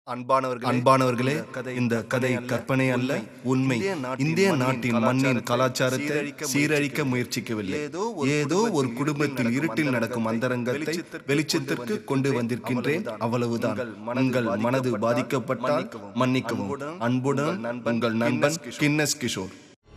அன்பானவர்களே அன்பானவர்களே இந்த கதை கற்பனை அல்ல உண்மை இந்திய நாட்டின் மண்ணின் கலாச்சாரத்தை சீரழிக்க முயற்சிக்கவில்லை ஏதோ ஒரு குடும்பத்தில் இருட்டில் நடக்கும் அந்தரங்கத்தை வெளிச்சத்திற்கு கொண்டு வந்திருக்கின்றேன் அவ்வளவுதான் உங்கள் மனது பாதிக்கப்பட்டால் மன்னிக்கவும் அன்புடன் உங்கள் நண்பன் கின்னஸ் கிஷோர்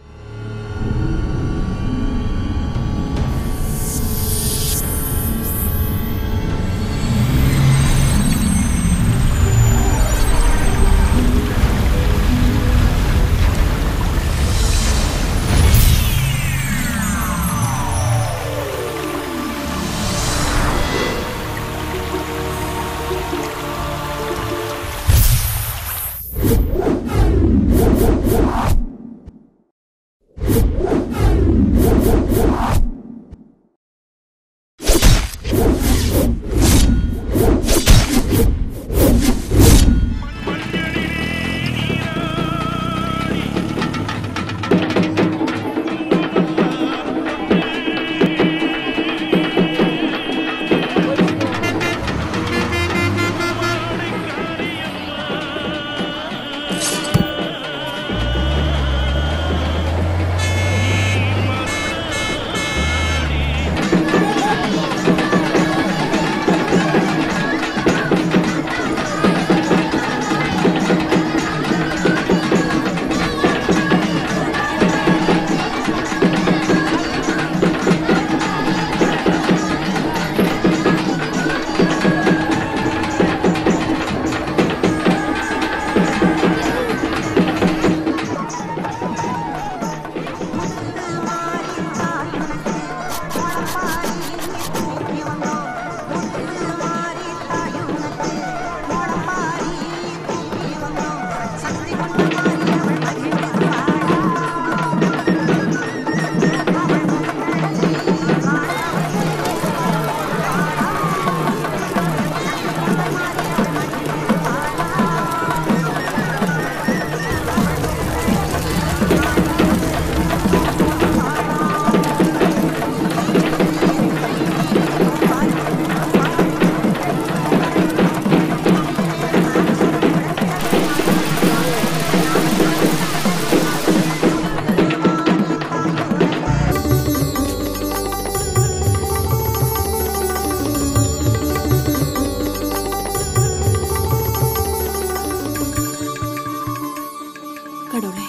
கடவுளே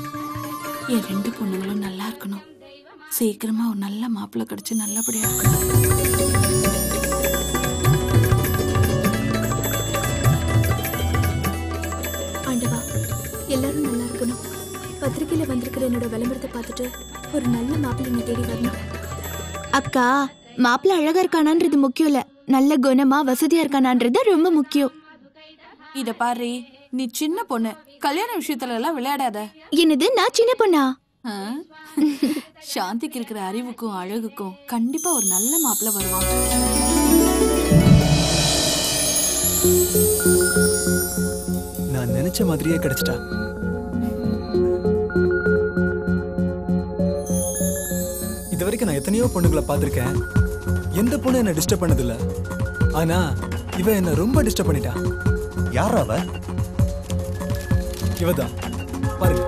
என் ரெண்டு பொண்ணுங்களும் நல்லா இருக்கணும் சீக்கிரமா ஒரு நல்ல மாப்பிள்ளை கிடைச்சு நல்லபடியா இருக்கணும் ஆண்டவா எல்லாரும் நல்லா இருக்கணும் பத்திரிக்கையில வந்திருக்கிற என்னோட விளம்பரத்தை பார்த்துட்டு ஒரு நல்ல மாப்பிள்ளை தேடி வரணும் அக்கா மாப்பிள்ள அழகா இருக்கானான்றது முக்கியம் இல்ல நல்ல குணமா வசதியா இருக்கானான்றது ரொம்ப முக்கியம் இத பாரு நீ சின்ன பொண்ணு கல்யாண விஷயத்துல எல்லாம் விளையாடாத என்னது நான் சின்ன பொண்ணா ஆ? சாந்திக்கு இருக்கிற அறிவுக்கும் அழகுக்கும் கண்டிப்பா ஒரு நல்ல மாப்பிள்ளை வருவான் நான் நினைச்ச மாதிரியே கிடைச்சிட்டா இது வரைக்கும் நான் எத்தனையோ பொண்ணுங்களை பார்த்திருக்கேன் எந்த பொண்ணு என்ன டிஸ்டர்ப் பண்ணதில்ல ஆனா இவ என்ன ரொம்ப டிஸ்டர்ப் பண்ணிட்டா யார் அவ இவதான் பாருங்க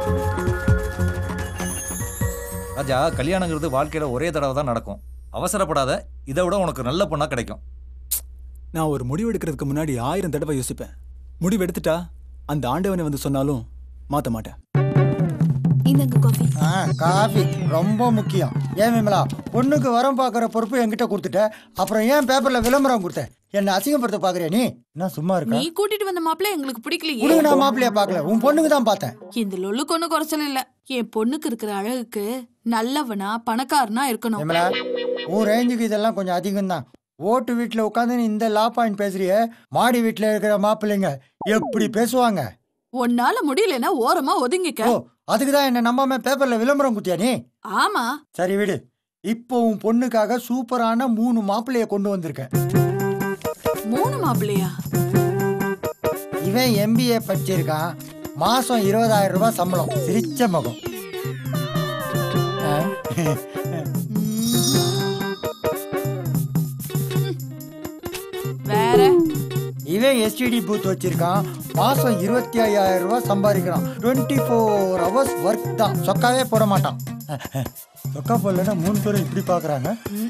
ராஜா கல்யாணங்கிறது வாழ்க்கையில ஒரே தடவை தான் நடக்கும் அவசரப்படாத இதை விட உனக்கு நல்ல பொண்ணா கிடைக்கும் நான் ஒரு முடிவு எடுக்கிறதுக்கு முன்னாடி ஆயிரம் தடவை யோசிப்பேன் முடிவு எடுத்துட்டா அந்த ஆண்டவனை வந்து சொன்னாலும் மாத்த மாட்டேன் இந்தாங்க காஃபி ஆ காஃபி ரொம்ப முக்கியம் ஏன் விமலா பொண்ணுக்கு வரம் பார்க்குற பொறுப்பு என்கிட்ட கொடுத்துட்ட அப்புறம் ஏன் பேப்பர்ல விளம்பரம் கொடுத்த என்ன அசிங்கப்படுத்த பாக்குறியா நீ என்ன சும்மா நீ இருக்க கூட்டிட்டு வந்த மாப்பிள்ளை எங்களுக்கு பிடிக்கலையே உனக்கு நான் மாப்பிள்ளைய பார்க்கல உன் பொண்ணுக்கு தான் பார்த்தேன் இந்த லொல்லுக்கு ஒன்றும் குறைச்சல் இல்ல என் பொண்ணுக்கு இருக்கிற அழகுக்கு நல்லவனா பணக்காரனா இருக்கணும் விமலா உன் ரேஞ்சுக்கு இதெல்லாம் கொஞ்சம் அதிகம் தான் ஓட்டு வீட்டில் உட்காந்து நீ இந்த லா பாயிண்ட் பேசுறிய மாடி வீட்டில் இருக்கிற மாப்பிள்ளைங்க எப்படி பேசுவாங்க உன்னால முடியலன்னா ஓரமா ஒதுங்கிக்க ஓ அதுக்கு தான் என்ன நம்பாம பேப்பர்ல விளம்பரம் குத்தியா நீ ஆமா சரி விடு இப்போ உன் பொண்ணுக்காக சூப்பரான மூணு மாப்பிள்ளைய கொண்டு வந்திருக்கேன் மூணு மாப்பிள்ளையா இவன் எம்பிஏ படிச்சிருக்கான் மாசம் இருபதாயிரம் ரூபாய் சம்பளம் சிரிச்ச முகம் ஆ? வேற இவ இவன் எஸ்டிடி பூத் வச்சிருக்கான் மாசம் இருபத்தி ஐயாயிரம் ரூபாய் சம்பாதிக்கிறான் டுவெண்ட்டி ஃபோர் ஹவர்ஸ் ஒர்க் தான் சொக்காவே போட மாட்டான் சொக்கா போடலன்னா மூணு பேரும் இப்படி பாக்குறாங்க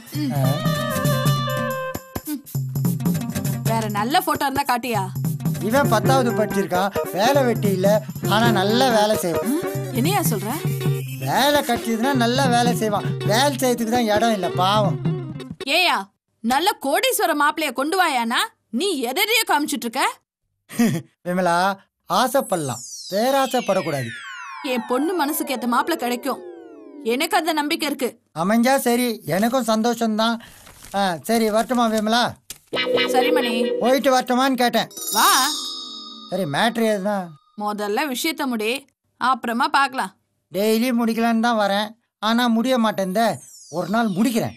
வேற நல்ல போட்டோ இருந்தா காட்டியா இவன் பத்தாவது படிச்சிருக்கான் வேலை வெட்டி இல்ல ஆனா நல்ல வேலை செய்வான் என்னையா சொல்ற வேலை கட்டியதுன்னா நல்லா வேலை செய்வான் வேலை செய்யறதுக்கு தான் இடம் இல்லை பாவம் ஏயா நல்ல கோடீஸ்வர மாப்பிளைய கொண்டு வாயானா நீ எதையோ காமிச்சிட்டு இருக்க விமலா ஆசைப்படலாம் பேராசைப்படக்கூடாது என் பொண்ணு மனசுக்கு ஏத்த மாப்பிளை கிடைக்கும் எனக்கு அந்த நம்பிக்கை இருக்கு அமைஞ்சா சரி எனக்கும் சந்தோஷம்தான் ஆ சரி வரட்டுமா விமலா சரி மணி போயிட்டு வரட்டுமான்னு கேட்டேன் வா சரி மேட்ரு எதுதான் முதல்ல விஷயத்த முடி அப்புறமா பார்க்கலாம் டெய்லி முடிக்கலான்னு தான் வரேன் ஆனால் முடிய மாட்டேன் ஒரு நாள் முடிக்கிறேன்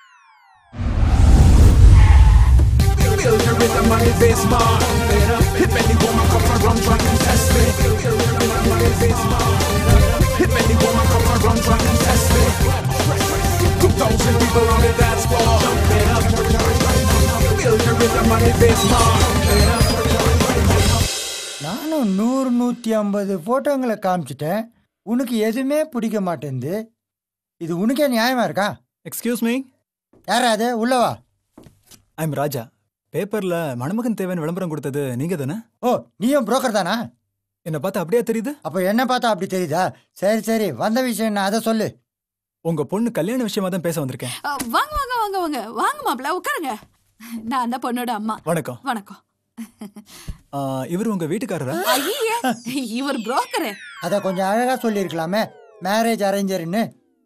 நானும் நூறு நூற்றி ஐம்பது ஃபோட்டோங்களை காமிச்சிட்டேன் உனக்கு எதுவுமே பிடிக்க மாட்டேங்குது இது உனக்கே நியாயமா இருக்கா எக்ஸ்கியூஸ் மீ யாரா அது உள்ளவா ஐம் ராஜா பேப்பர்ல மணமகன் தேவைன்னு விளம்பரம் கொடுத்தது நீங்க தானே ஓ நீயும் புரோக்கர் தானா என்னை பார்த்தா அப்படியே தெரியுது அப்போ என்ன பார்த்தா அப்படி தெரியுதா சரி சரி வந்த விஷயம் என்ன அதை சொல்லு உங்க பொண்ணு கல்யாண விஷயமா தான் பேச வந்திருக்கேன் அ, வாங்க வாங்க வாங்க வாங்க வாங்க மாப்பிள உட்காருங்க நான் அந்த பொண்ணோட அம்மா வணக்கம் வணக்கம் ஆ, இவர் உங்க வீட்டுக்காரரா ஐயே இவர் புரோக்கரு அதை கொஞ்சம் அழகா சொல்லியிருக்கலாமே மேரேஜ் அரேஞ்சர்னு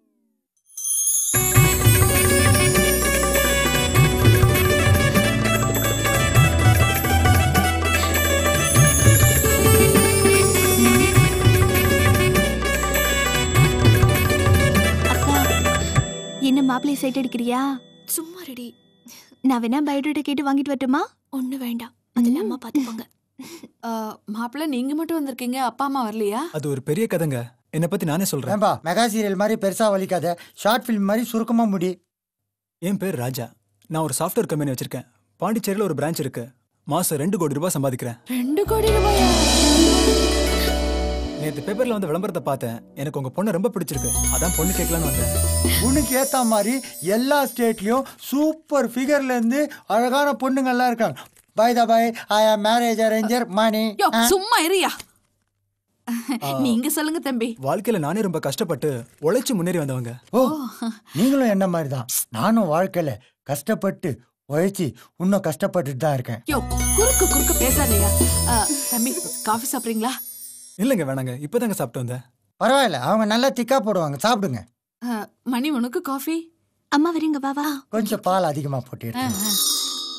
அக்கா என்ன மாப்பிள்ளை சைட் அடிக்கிறியா சும்மா ரெடி நான் வேணா பயோடேட்டா கேட்டு வாங்கிட்டு வரட்டுமா ஒண்ணு வேண்டாம் அதில் அம்மா பார்த்துப்பாங்க அ, மாப்பிள நீங்க மட்டும் வந்திருக்கீங்க அப்பா அம்மா வரலையா அது ஒரு பெரிய கதைங்க என்னை பத்தி நானே சொல்றேன் ஏன்பா மெகா சீரியல் மாதிரி பெருசா வலிக்காத ஷார்ட் ஃபிலிம் மாதிரி சுருக்கமா முடி என் பேர் ராஜா நான் ஒரு சாஃப்ட்வேர் கம்பெனி வச்சிருக்கேன் பாண்டிச்சேரியில் ஒரு பிரான்ச் இருக்கு மாசம் ரெண்டு கோடி ரூபாய் சம்பாதிக்கிறேன் ரெண்டு கோடி ரூபாயா நேற்று பேப்பர்ல வந்து விளம்பரத்தை பார்த்தேன் எனக்கு உங்க பொண்ணு ரொம்ப பிடிச்சிருக்கு அதான் பொண்ணு கேட்கலான்னு வந்தேன் உனக்கு ஏத்த மாதிரி எல்லா ஸ்டேட்லயும் சூப்பர் ஃபிகர்ல இருந்து அழகான பொண்ணுங்கள்லாம் இருக்காங்க பை த பை ஐ ஆம் மேரேஜ் அரேஞ்சர் மணி யோ சும்மா இருயா நீங்க சொல்லுங்க தம்பி வாழ்க்கையில நானே ரொம்ப கஷ்டப்பட்டு உழைச்சு முன்னேறி வந்தவங்க ஓ நீங்களும் என்ன மாதிரி தான் நானும் வாழ்க்கையில கஷ்டப்பட்டு உழைச்சி இன்னும் கஷ்டப்பட்டுட்டு தான் இருக்கேன் யோ குறுக்கு குறுக்கு பேசாதயா அ, தம்பி காஃபி சாப்பிடுறீங்களா இல்லைங்க வேணாங்க இப்போதாங்க சாப்பிட்டு வந்தேன் பரவாயில்ல அவங்க நல்லா திக்கா போடுவாங்க சாப்பிடுங்க அ, மணி உனக்கு காஃபி அம்மா வரீங்க வா வா கொஞ்சம் பால் அதிகமா போட்டு அ, எடுத்துங்க. அ.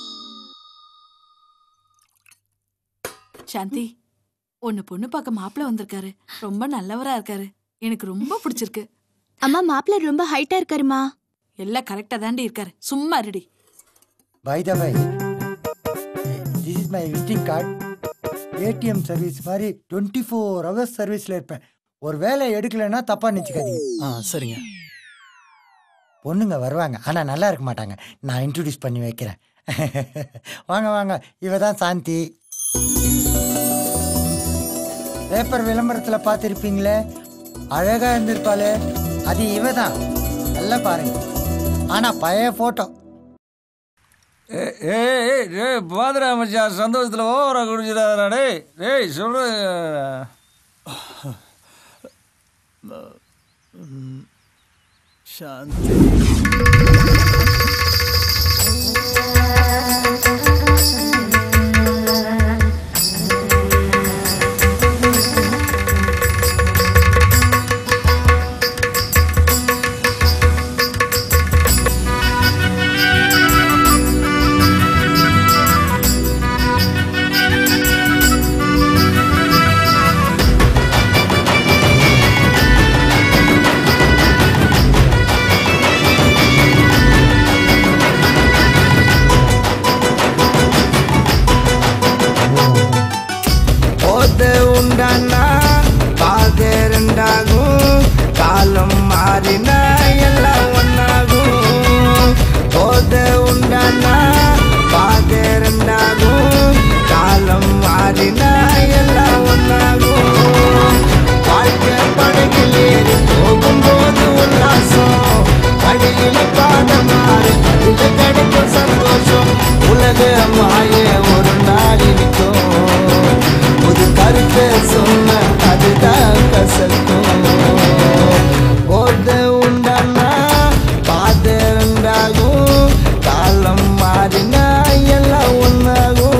சாந்தி உன்னை பொண்ணு பார்க்க மாப்பிள்ள வந்திருக்காரு ரொம்ப நல்லவரா இருக்காரு எனக்கு ரொம்ப பிடிச்சிருக்கு அம்மா மாப்பிள்ளை ரொம்ப ஹைட்டா இருக்காருமா எல்லாம் கரெக்டா தாண்டி இருக்காரு சும்மா இருடி by the by this is my visiting card ATM service மாதிரி டுவெண்ட்டி ஃபோர் ஹவர்ஸ் சர்வீஸில் இருப்பேன் ஒரு வேலை எடுக்கலைன்னா தப்பா நினச்சிக்காதீங்க ஆ சரிங்க பொண்ணுங்க வருவாங்க ஆனால் நல்லா இருக்க மாட்டாங்க நான் இன்ட்ரடியூஸ் பண்ணி வைக்கிறேன் வாங்க வாங்க இவ தான் சாந்தி பேப்பர் விளம்பரத்தில் பார்த்துருப்பீங்களே அழகா இருந்திருப்பாளே அது இவ தான் நல்லா பாருங்க ஆனால் பழைய ஃபோட்டோ ஏய் ஏய் ஏய், டேய் பாதுரா மச்சான் சந்தோஷத்தில் ஓவரா குடிச்சிடாதடா டேய் டேய் சொல்ற சாந்தி போது உண்டானா பாது ரெண்டாகும் காலம் மாறினா எல்லாம் ஒன்னாகும் போது உண்டானா பாது ரெண்டாகும் மாறினா எல்லாம் ஒன்னாகும் வாழ்க்கை படகில் ஏறி போகும்போது உல்லாசம் அடியில் பாடம் மாறி அதில் கிடைக்கும் சந்தோஷம் உலக மாய ஒரு நாள் இருக்கும் ஒரு கருத்தை சொன்ன அதுதான் கசக்கும் போத உண்டானா பாதை உண்டாகும் காலம் மாறினா எல்லாம் ஒன்னாகும்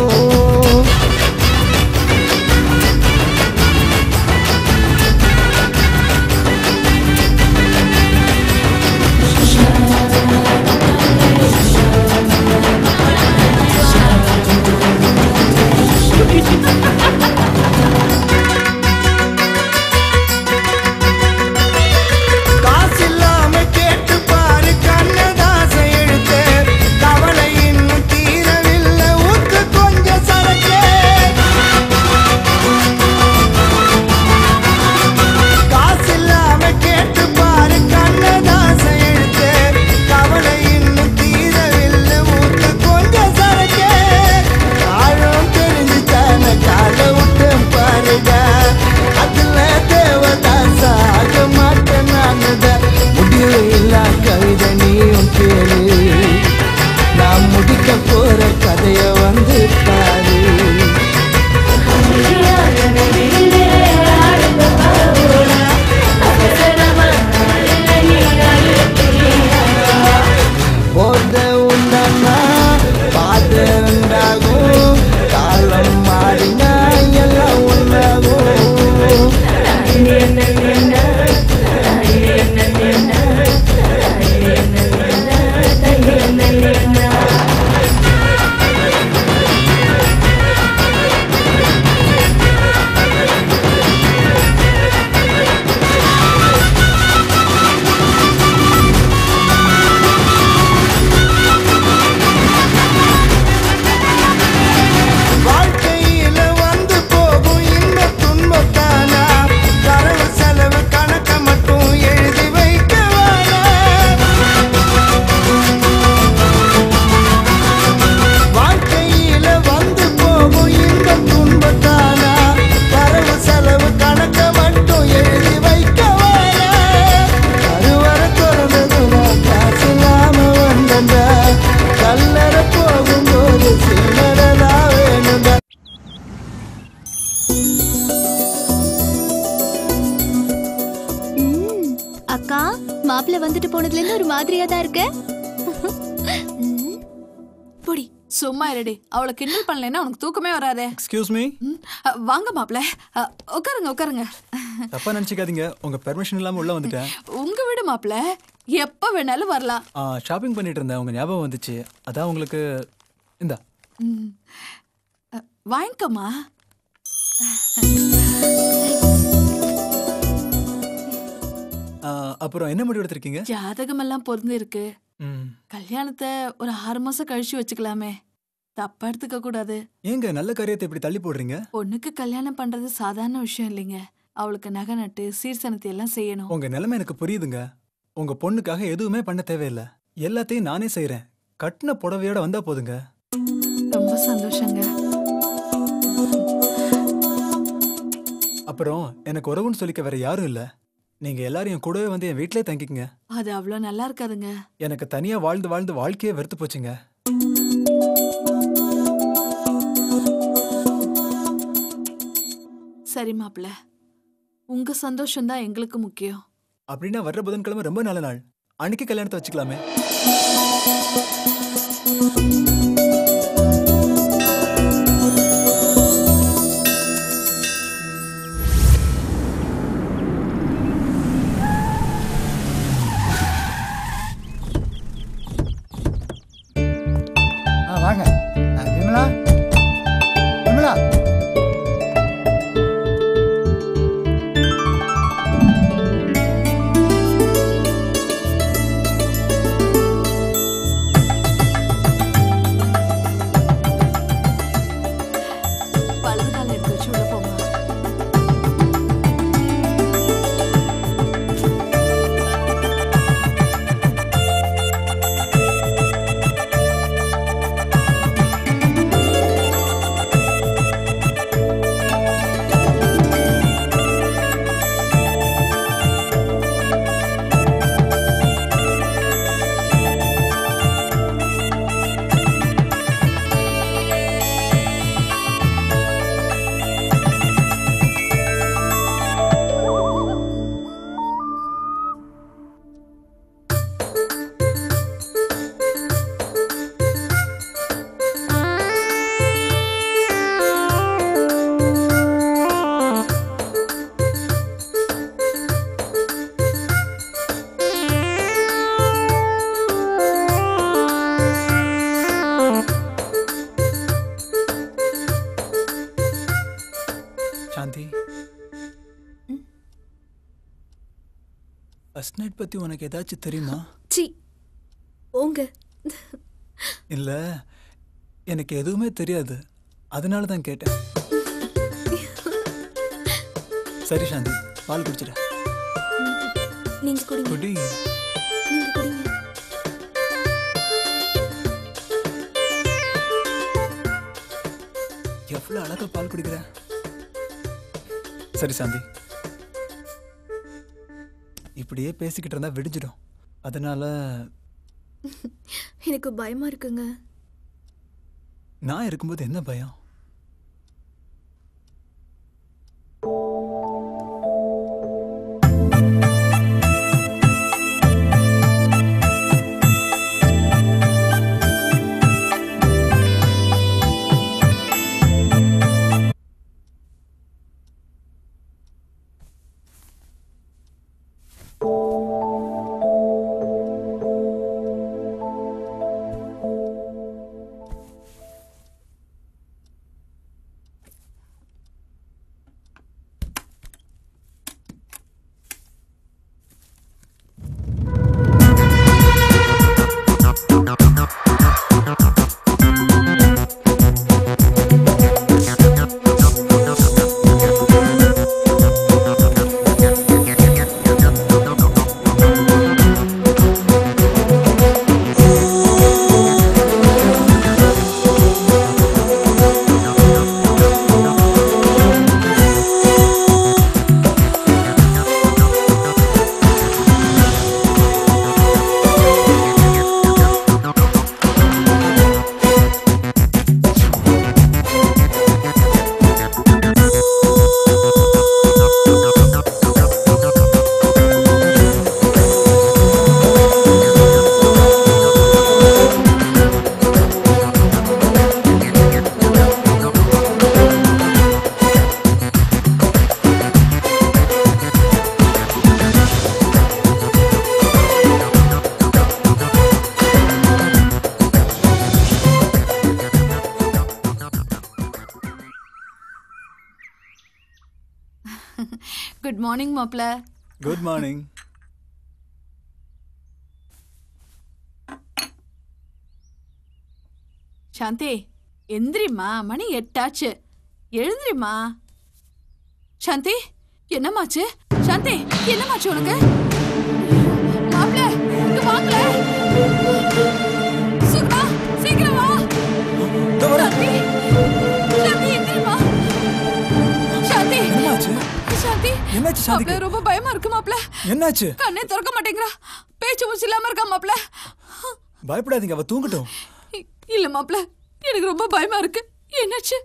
காசில்லாம கேட்டு பாரு கண்ணதாச எழுத்து கவலை இன்னும் தீரவில்லை ஊத்து கொஞ்சம் சரக்கு காசில்லாம கேட்டு பாரு கண்ணதாச எழுத்து கவலை இன்னும் தீரவில்லை ஊத்து கொஞ்சம் சரக்கு ஆழம் தெரிஞ்சு தானே காலை விட்டு பாருடா அதுல தேவதாசா ஆக மாட்டேன் நானுடா முடிவு இல்லா கவிதை நீயும் கேளு நான் முடிக்க போற கதைய வந்து பாரு போத உண்டனா பாத உண்டாகும் காலம் மாறினா எல்லாம் ஒன்றாகும் வாழ்க்கையில வந்து போகும் இன்ப துன்பத்தானா வரவு செலவு கணக்க மட்டும் எழுதி வைக்க வாழ்க்கையில வந்து போகும் இன்ப துன்பத்தானா வரவு செலவு கணக்க மட்டும் எழுதி வைக்க கருவற திறந்ததுனா காசு இல்லாம வந்தண்டா கல்லற போகும்போது சில்லறதா வேணுண்டா ம், அக்கா மாப்பிள்ள வந்துட்டு போனதுல இருந்து ஒரு மாதிரியா தான் இருக்கு பொடி சும்மா இருடி அவளை கிண்டல் பண்ணலைன்னா உனக்கு தூக்கமே வராதே எக்ஸ்கியூஸ் மீ ம், அ, வாங்க மாப்ள அ, உட்காருங்க உட்காருங்க தப்பா நினைச்சுக்காதீங்க உங்க பெர்மிஷன் இல்லாம உள்ள வந்துட்டேன் உங்க வீடு மாப்ள எப்ப வேணாலும் வரலாம் ஷாப்பிங் பண்ணிட்டு இருந்தேன் உங்க ஞாபகம் வந்துச்சு அதான் உங்களுக்கு இந்தா ம். அ, வாங்கிக்கோமா ஆ, அப்புறம் என்ன முடிவு எடுத்திருக்கீங்க ஜாதகம் எல்லாம் பொருந்து இருக்கு ம். கல்யாணத்தை ஒரு ஆறு மாசம் கழிச்சு வச்சுக்கலாமே தப்பா எடுத்துக்க கூடாது ஏங்க நல்ல காரியத்தை இப்படி தள்ளி போடுறீங்க பொண்ணுக்கு கல்யாணம் பண்றது சாதாரண விஷயம் இல்லைங்க அவளுக்கு நகை நட்டு சீர்சனத்தை எல்லாம் செய்யணும் உங்க நிலைமை எனக்கு புரியுதுங்க உங்க பொண்ணுக்காக எதுவுமே பண்ண தேவையில்லை எல்லாத்தையும் நானே செய்றேன் கட்டின புடவையோட வந்தா போதுங்க ரொம்ப சந்தோஷங்க அப்புறம் எனக்கு உறவுன்னு சொல்லிக்க வேற யாரும் இல்ல நீங்க எல்லாரும் என் கூடவே வந்து என் வீட்டிலே தங்கிக்கங்க அது அவ்வளோ நல்லா இருக்காதுங்க எனக்கு தனியா வாழ்ந்து வாழ்ந்து வாழ்க்கையே வெறுத்து போச்சுங்க சரி மாப்ள உங்க சந்தோஷம் தான் எங்களுக்கு முக்கியம் அப்படின்னா வர்ற புதன்கிழமை ரொம்ப நல்ல நாள் அன்னைக்கு கல்யாணத்தை வச்சுக்கலாமே ஆ வாங்க ஆ, விமலா விமலா ஃபர்ஸ்ட் நைட் பத்தி உனக்கு ஏதாச்சும் தெரியுமா சி போங்க இல்ல எனக்கு எதுவுமே தெரியாது அதனால தான் கேட்டேன் சரி சாந்தி பால் குடிச்சிட நீங்க குடிங்க குடி நீங்க குடிங்க எவ்வளவு அழகா பால் குடிக்கிற சரி சாந்தி இப்படியே பேசிக்கிட்டு இருந்தா விடிஞ்சிடும் அதனால எனக்கு பயமா இருக்குங்க நான் இருக்கும்போது என்ன பயம் குட் மார்னிங் மாப்ள குட் மார்னிங் சாந்தி எந்திரிம்மா மணி எட்டாச்சு எழுந்திரிம்மா சாந்தி என்னமாச்சு சாந்தி என்னமாச்சு உனக்கு மாப்ள இங்க வாங்கல சுகா சீக்கிரம் வா சாந்தி சாந்தி எந்திரிம்மா சாந்தி என்னாச்சு சாந்தி என்னாச்சு சாந்திக்கு? மாப்ள ரொம்ப பயமா இருக்கு மாப்ள என்னாச்சு கண்ணே திறக்க மாட்டேங்கிறா பேச்சு மூச்சு இல்லாம இருக்கா மாப்ள பயப்படாதீங்க அவ தூங்கட்டும் இ- இல்ல மாப்ள எனக்கு ரொம்ப பயமா இருக்கு என்னாச்சு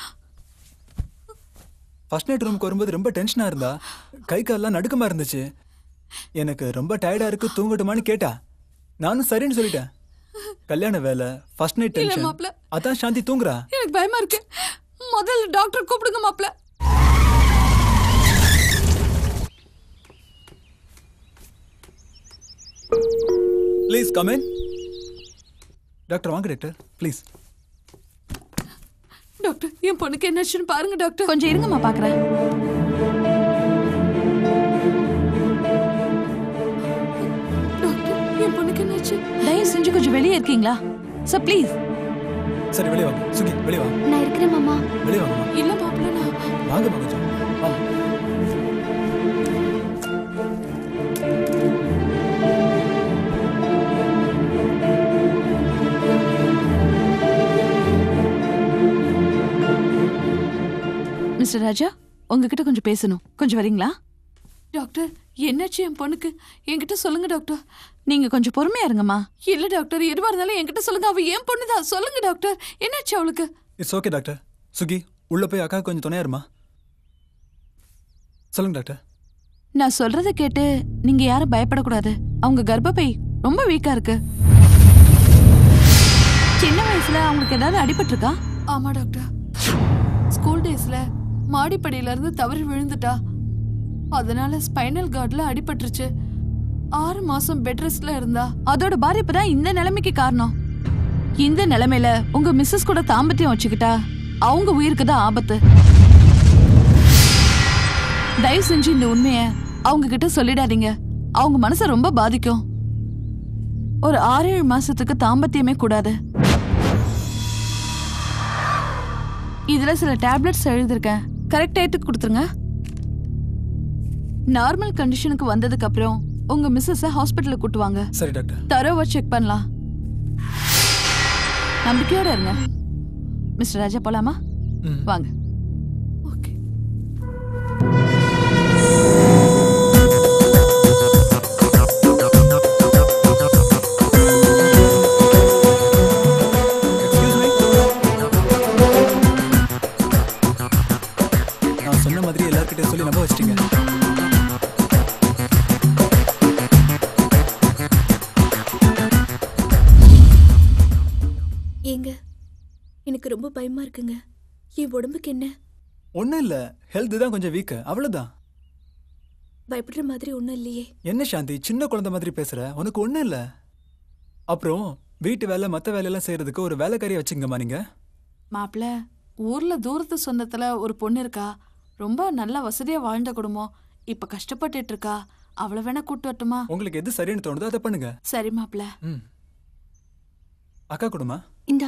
ஃபர்ஸ்ட் நைட் ரூமுக்கு வரும்போது ரொம்ப டென்ஷனா இருந்தா கை கால்லாம் நடுக்கமா இருந்துச்சு எனக்கு ரொம்ப டயர்டா இருக்கு தூங்கட்டுமான்னு கேட்டா நானும் சரின்னு சொல்லிட்டேன் கல்யாண வேலை ஃபர்ஸ்ட் நைட் இல்ல டென்ஷன் மாப்ள. அதான் சாந்தி தூங்குறா எனக்கு பயமா இருக்கு முதல்ல டாக்டர் கூப்பிடுங்க மாப்ள ப்ளீஸ் கம் இன் டாக்டர் வாங்க டாக்டர் ப்ளீஸ் டாக்டர் என் பொண்ணுக்கு என்னாச்சுன்னு பாருங்க டாக்டர் கொஞ்சம் இருங்கம்மா பாக்குறேன் டாக்டர் என் பொண்ணுக்கு என்னாச்சு தயவு செஞ்சு கொஞ்சம் வெளியே இருக்கீங்களா சார் ப்ளீஸ் சரி வெளியே வாங்க சுகி வெளியே வாங்க நான் இருக்கிறேன் மாமா வெளியே வாங்கம்மா இல்ல மாப்ள நான் வாங்கம்மா கொஞ்சம் வாங்க மிஸ்டர் ராஜா உங்ககிட்ட கொஞ்சம் பேசணும் கொஞ்சம் வரீங்களா டாக்டர் என்னாச்சு என் பொண்ணுக்கு என்கிட்ட சொல்லுங்க டாக்டர் நீங்க கொஞ்சம் பொறுமையா இருங்கம்மா இல்ல டாக்டர் எதுவா இருந்தாலும் என்கிட்ட சொல்லுங்க அவ என் பொண்ணுதான் சொல்லுங்க டாக்டர் என்னாச்சு அவளுக்கு இட்ஸ் ஓகே டாக்டர் சுகி உள்ள போய் அக்கா கொஞ்சம் துணையா இருமா சொல்லுங்க டாக்டர் நான் சொல்றத கேட்டு நீங்க யாரும் பயப்படக்கூடாது அவங்க கர்ப்பப்பை ரொம்ப வீக்கா இருக்கு சின்ன வயசுல அவங்களுக்கு ஏதாவது அடிபட்டிருக்கா ஆமா டாக்டர் ஸ்கூல் டேஸ்ல மாடிப்படியில இருந்து தவறி விழுந்துட்டா அதனால ஸ்பைனல் கார்ட்ல அடிபட்டுருச்சு ஆறு மாசம் பெட் ரெஸ்ட்ல இருந்தா அதோட பாதிப்பு தான் இந்த நிலைமைக்கு காரணம் இந்த நிலைமையில உங்க மிஸ்ஸஸ் கூட தாம்பத்தியம் வச்சுக்கிட்டா அவங்க உயிருக்கு தான் ஆபத்து தயவு செஞ்சு இந்த உண்மைய அவங்க கிட்ட சொல்லிடாதீங்க அவங்க மனசை ரொம்ப பாதிக்கும் ஒரு ஆறு ஏழு மாசத்துக்கு தாம்பத்தியமே கூடாது இதுல சில டேப்லெட்ஸ் எழுதிருக்கேன் கரெக்ட் டயத்துக்கு கொடுத்துருங்க நார்மல் கண்டிஷனுக்கு வந்ததுக்கு அப்புறம் உங்க மிஸ்ஸஸ ஹாஸ்பிட்டலுக்கு கூட்டு வாங்க சரி டாக்டர் தரோவா செக் பண்ணலாம் நம்பிக்கையோட இருங்க மிஸ்டர் ராஜா போலாமா ம். வாங்க ஓகே எக்ஸ்கியூஸ் மீ நான் சொன்ன மாதிரி எல்லார்கிட்டயும் சொல்லி நம்ப வச்சிட்டீங்க ஏங்க எனக்கு ரொம்ப பயமா இருக்குங்க என் உடம்புக்கு என்ன ஒன்றும் இல்லை ஹெல்த் தான் கொஞ்சம் வீக்கு அவ்வளோதான் பயப்படுற மாதிரி ஒன்றும் இல்லையே என்ன சாந்தி சின்ன குழந்தை மாதிரி பேசுற உனக்கு ஒன்றும் இல்லை அப்புறம் வீட்டு வேலை மற்ற வேலையெல்லாம் செய்யறதுக்கு ஒரு வேலைக்காரியை வச்சுங்கம்மா நீங்க மாப்பிள்ள ஊர்ல தூரத்து சொந்தத்துல ஒரு பொண்ணு இருக்கா ரொம்ப நல்லா வசதியா வாழ்ந்த குடும்பம் இப்ப கஷ்டப்பட்டுட்டு இருக்கா அவளை வேணா கூட்டு வரட்டுமா உங்களுக்கு எது சரின்னு தோணுதோ அதை பண்ணுங்க சரி மாப்பிள்ள ம் அக்கா கொடுமா இந்தா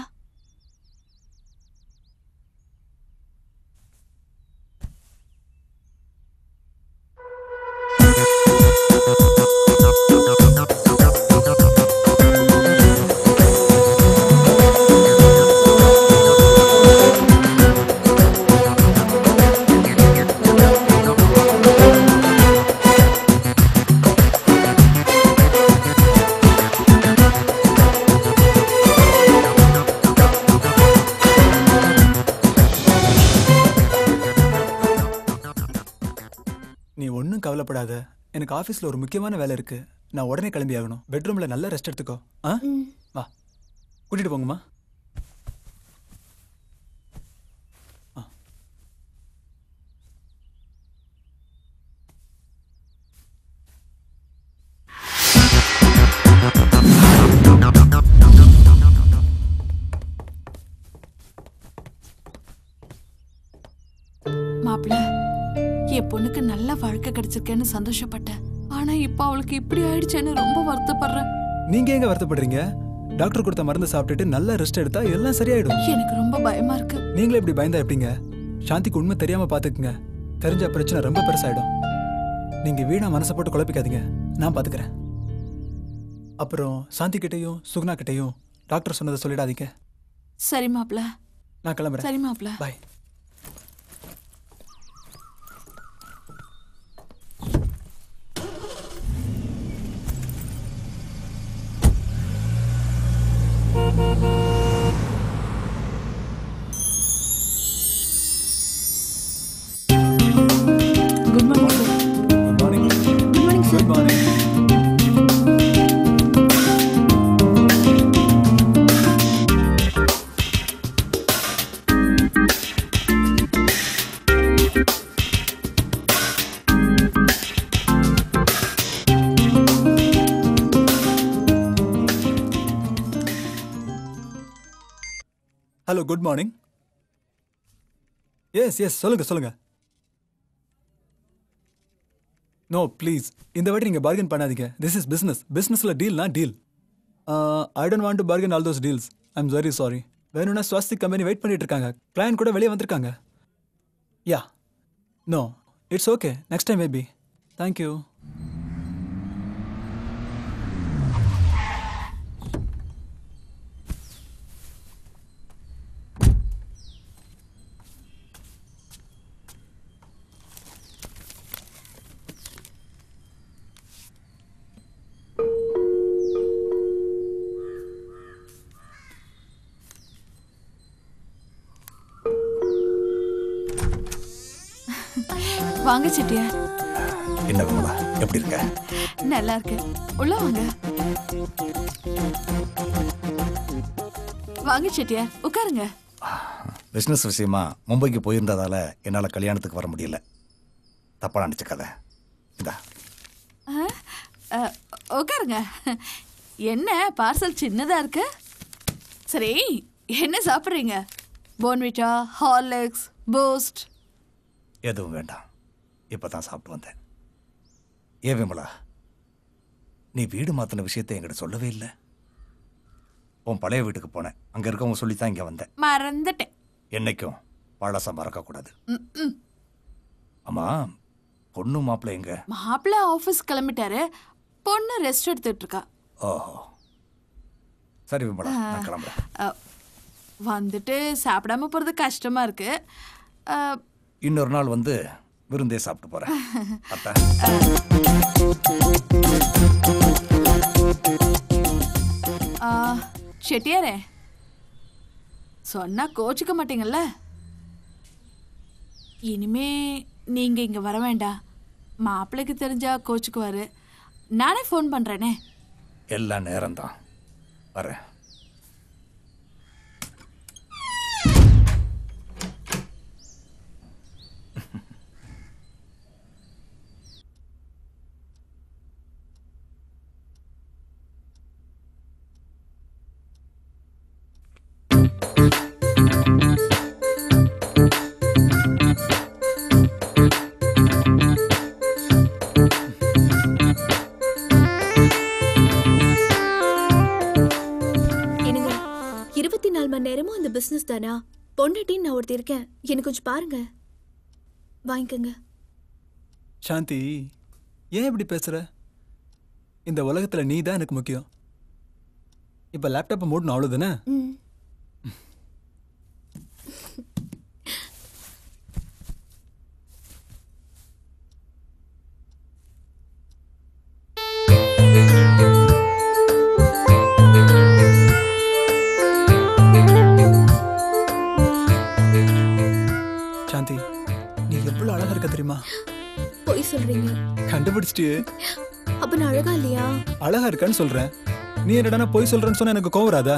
நீ ஒன்றும் கவலைப்படாத எனக்கு ஆஃபீஸில் ஒரு முக்கியமான வேலை இருக்கு நான் உடனே கிளம்பி ஆகணும் பெட்ரூமில் நல்லா ரெஸ்ட் எடுத்துக்கோ ஆ வா கூட்டிட்டு போங்கம்மா ஆ. மாப்பிள்ள என் பொண்ணுக்கு நல்ல வாழ்க்கை கிடைச்சிருக்கேன்னு சந்தோஷப்பட்டேன் ஆனா இப்ப அவளுக்கு இப்படி ஆயிடுச்சேன்னு ரொம்ப வருத்தப்படுறேன் நீங்க எங்க வருத்தப்படுறீங்க டாக்டர் கொடுத்த மருந்து சாப்பிட்டுட்டு நல்லா ரெஸ்ட் எடுத்தா எல்லாம் சரியாயிடும் எனக்கு ரொம்ப பயமா இருக்கு நீங்களே இப்படி பயந்தா எப்படிங்க சாந்திக்கு உண்மை தெரியாம பாத்துக்குங்க தெரிஞ்ச பிரச்சனை ரொம்ப பெருசாயிடும் நீங்க வீணா மனசை போட்டு குழப்பிக்காதீங்க நான் பாத்துக்கிறேன் அப்புறம் சாந்தி கிட்டயும் சுகுணா கிட்டயும் டாக்டர் சொன்னதை சொல்லிடாதீங்க சரி மாப்பிள்ள நான் கிளம்புறேன் சரி மாப்பிள்ள bye good morning good morning good morning good morning hello good morning yes yes சொல்லுங்க சொல்லுங்க நோ ப்ளீஸ் இந்த வாட்டி நீங்கள் பார்கன் பண்ணாதீங்க திஸ் இஸ் பிஸ்னஸ் பிஸ்னஸில் டீல்னா deal I don't want to bargain all those deals I am very sorry வேணும்னா Swastik company wait பண்ணிட்டு இருக்காங்க கிளையண்ட் கூட வெளியே வந்திருக்காங்க yeah no it's okay next time maybe thank you வாங்க செட்டியா என்ன விமலா எப்படி இருக்க நல்லா இருக்கு உள்ள வாங்க வாங்க செட்டியார் உட்காருங்க பிஸ்னஸ் விஷயமா மும்பைக்கு போயிருந்ததால என்னால் கல்யாணத்துக்கு வர முடியல தப்பா நினச்சிக்காத இதா ஆ, ஆ, உட்காருங்க என்ன பார்சல் சின்னதா இருக்கு சரி என்ன சாப்பிட்றீங்க போன்விட்டா ஹார்லிக்ஸ் பூஸ்ட் எதுவும் வேண்டாம் இப்போ தான் சாப்பிட்டு வந்தேன் ஏன் விமலா நீ வீடு மாத்தின விஷயத்தை என்கிட்ட சொல்லவே இல்லை உன் பழைய வீட்டுக்கு போனேன் அங்க இருக்கவங்க சொல்லித்தான் இங்க வந்தேன் மறந்துட்டேன் என்னைக்கும் பழச மறக்கக்கூடாது ம், ம். ஆமா பொண்ணு மாப்பிள்ளை எங்க மாப்பிள்ளை ஆஃபீஸ் கிளம்பிட்டாரு பொண்ணு ரெஸ்ட் எடுத்துட்டு இருக்கா ஓஹோ சரி விமலா நான் கிளம்புறேன் அ, வந்துட்டு சாப்பிடாம போறது கஷ்டமா இருக்கு அ, இன்னொரு நாள் வந்து விருந்தே சாப்பிட்டு போறேன் அத்தா ஆ, செட்டியாரே சொன்னா கோச்சுக்க மாட்டீங்கல்ல இனிமே நீங்க இங்க வர வேண்டாம் மாப்பிள்ளைக்கு தெரிஞ்சா கோச்சுக்குவாரு நானே ஃபோன் பண்றேனே எல்லாம் நேரம்தான் வரேன் என்னங்க இருபத்தி நாலு மணி நேரமும் இந்த பிசினஸ் தானா பொண்டாட்டின்னு நான் ஒருத்தி இருக்கேன் எனக்கு கொஞ்சம் பாருங்க வாங்கிக்கோங்க சாந்தி ஏன் இப்படி பேசுற இந்த உலகத்துல நீ தான் எனக்கு முக்கியம் இப்ப லேப்டாப்பை மூடணும் அவ்வளவுதானே ம் சாந்தி நீ எவ்வளவு அழகா இருக்க தெரியுமா பொய் சொல்றீங்க கண்டுபிடிச்சிட்டு அப்ப நான் அழகா இல்லையா அழகா இருக்கான்னு சொல்றேன் நீ என்னடா பொய் சொல்றேன்னு சொன்னா எனக்கு கோவம் வராதா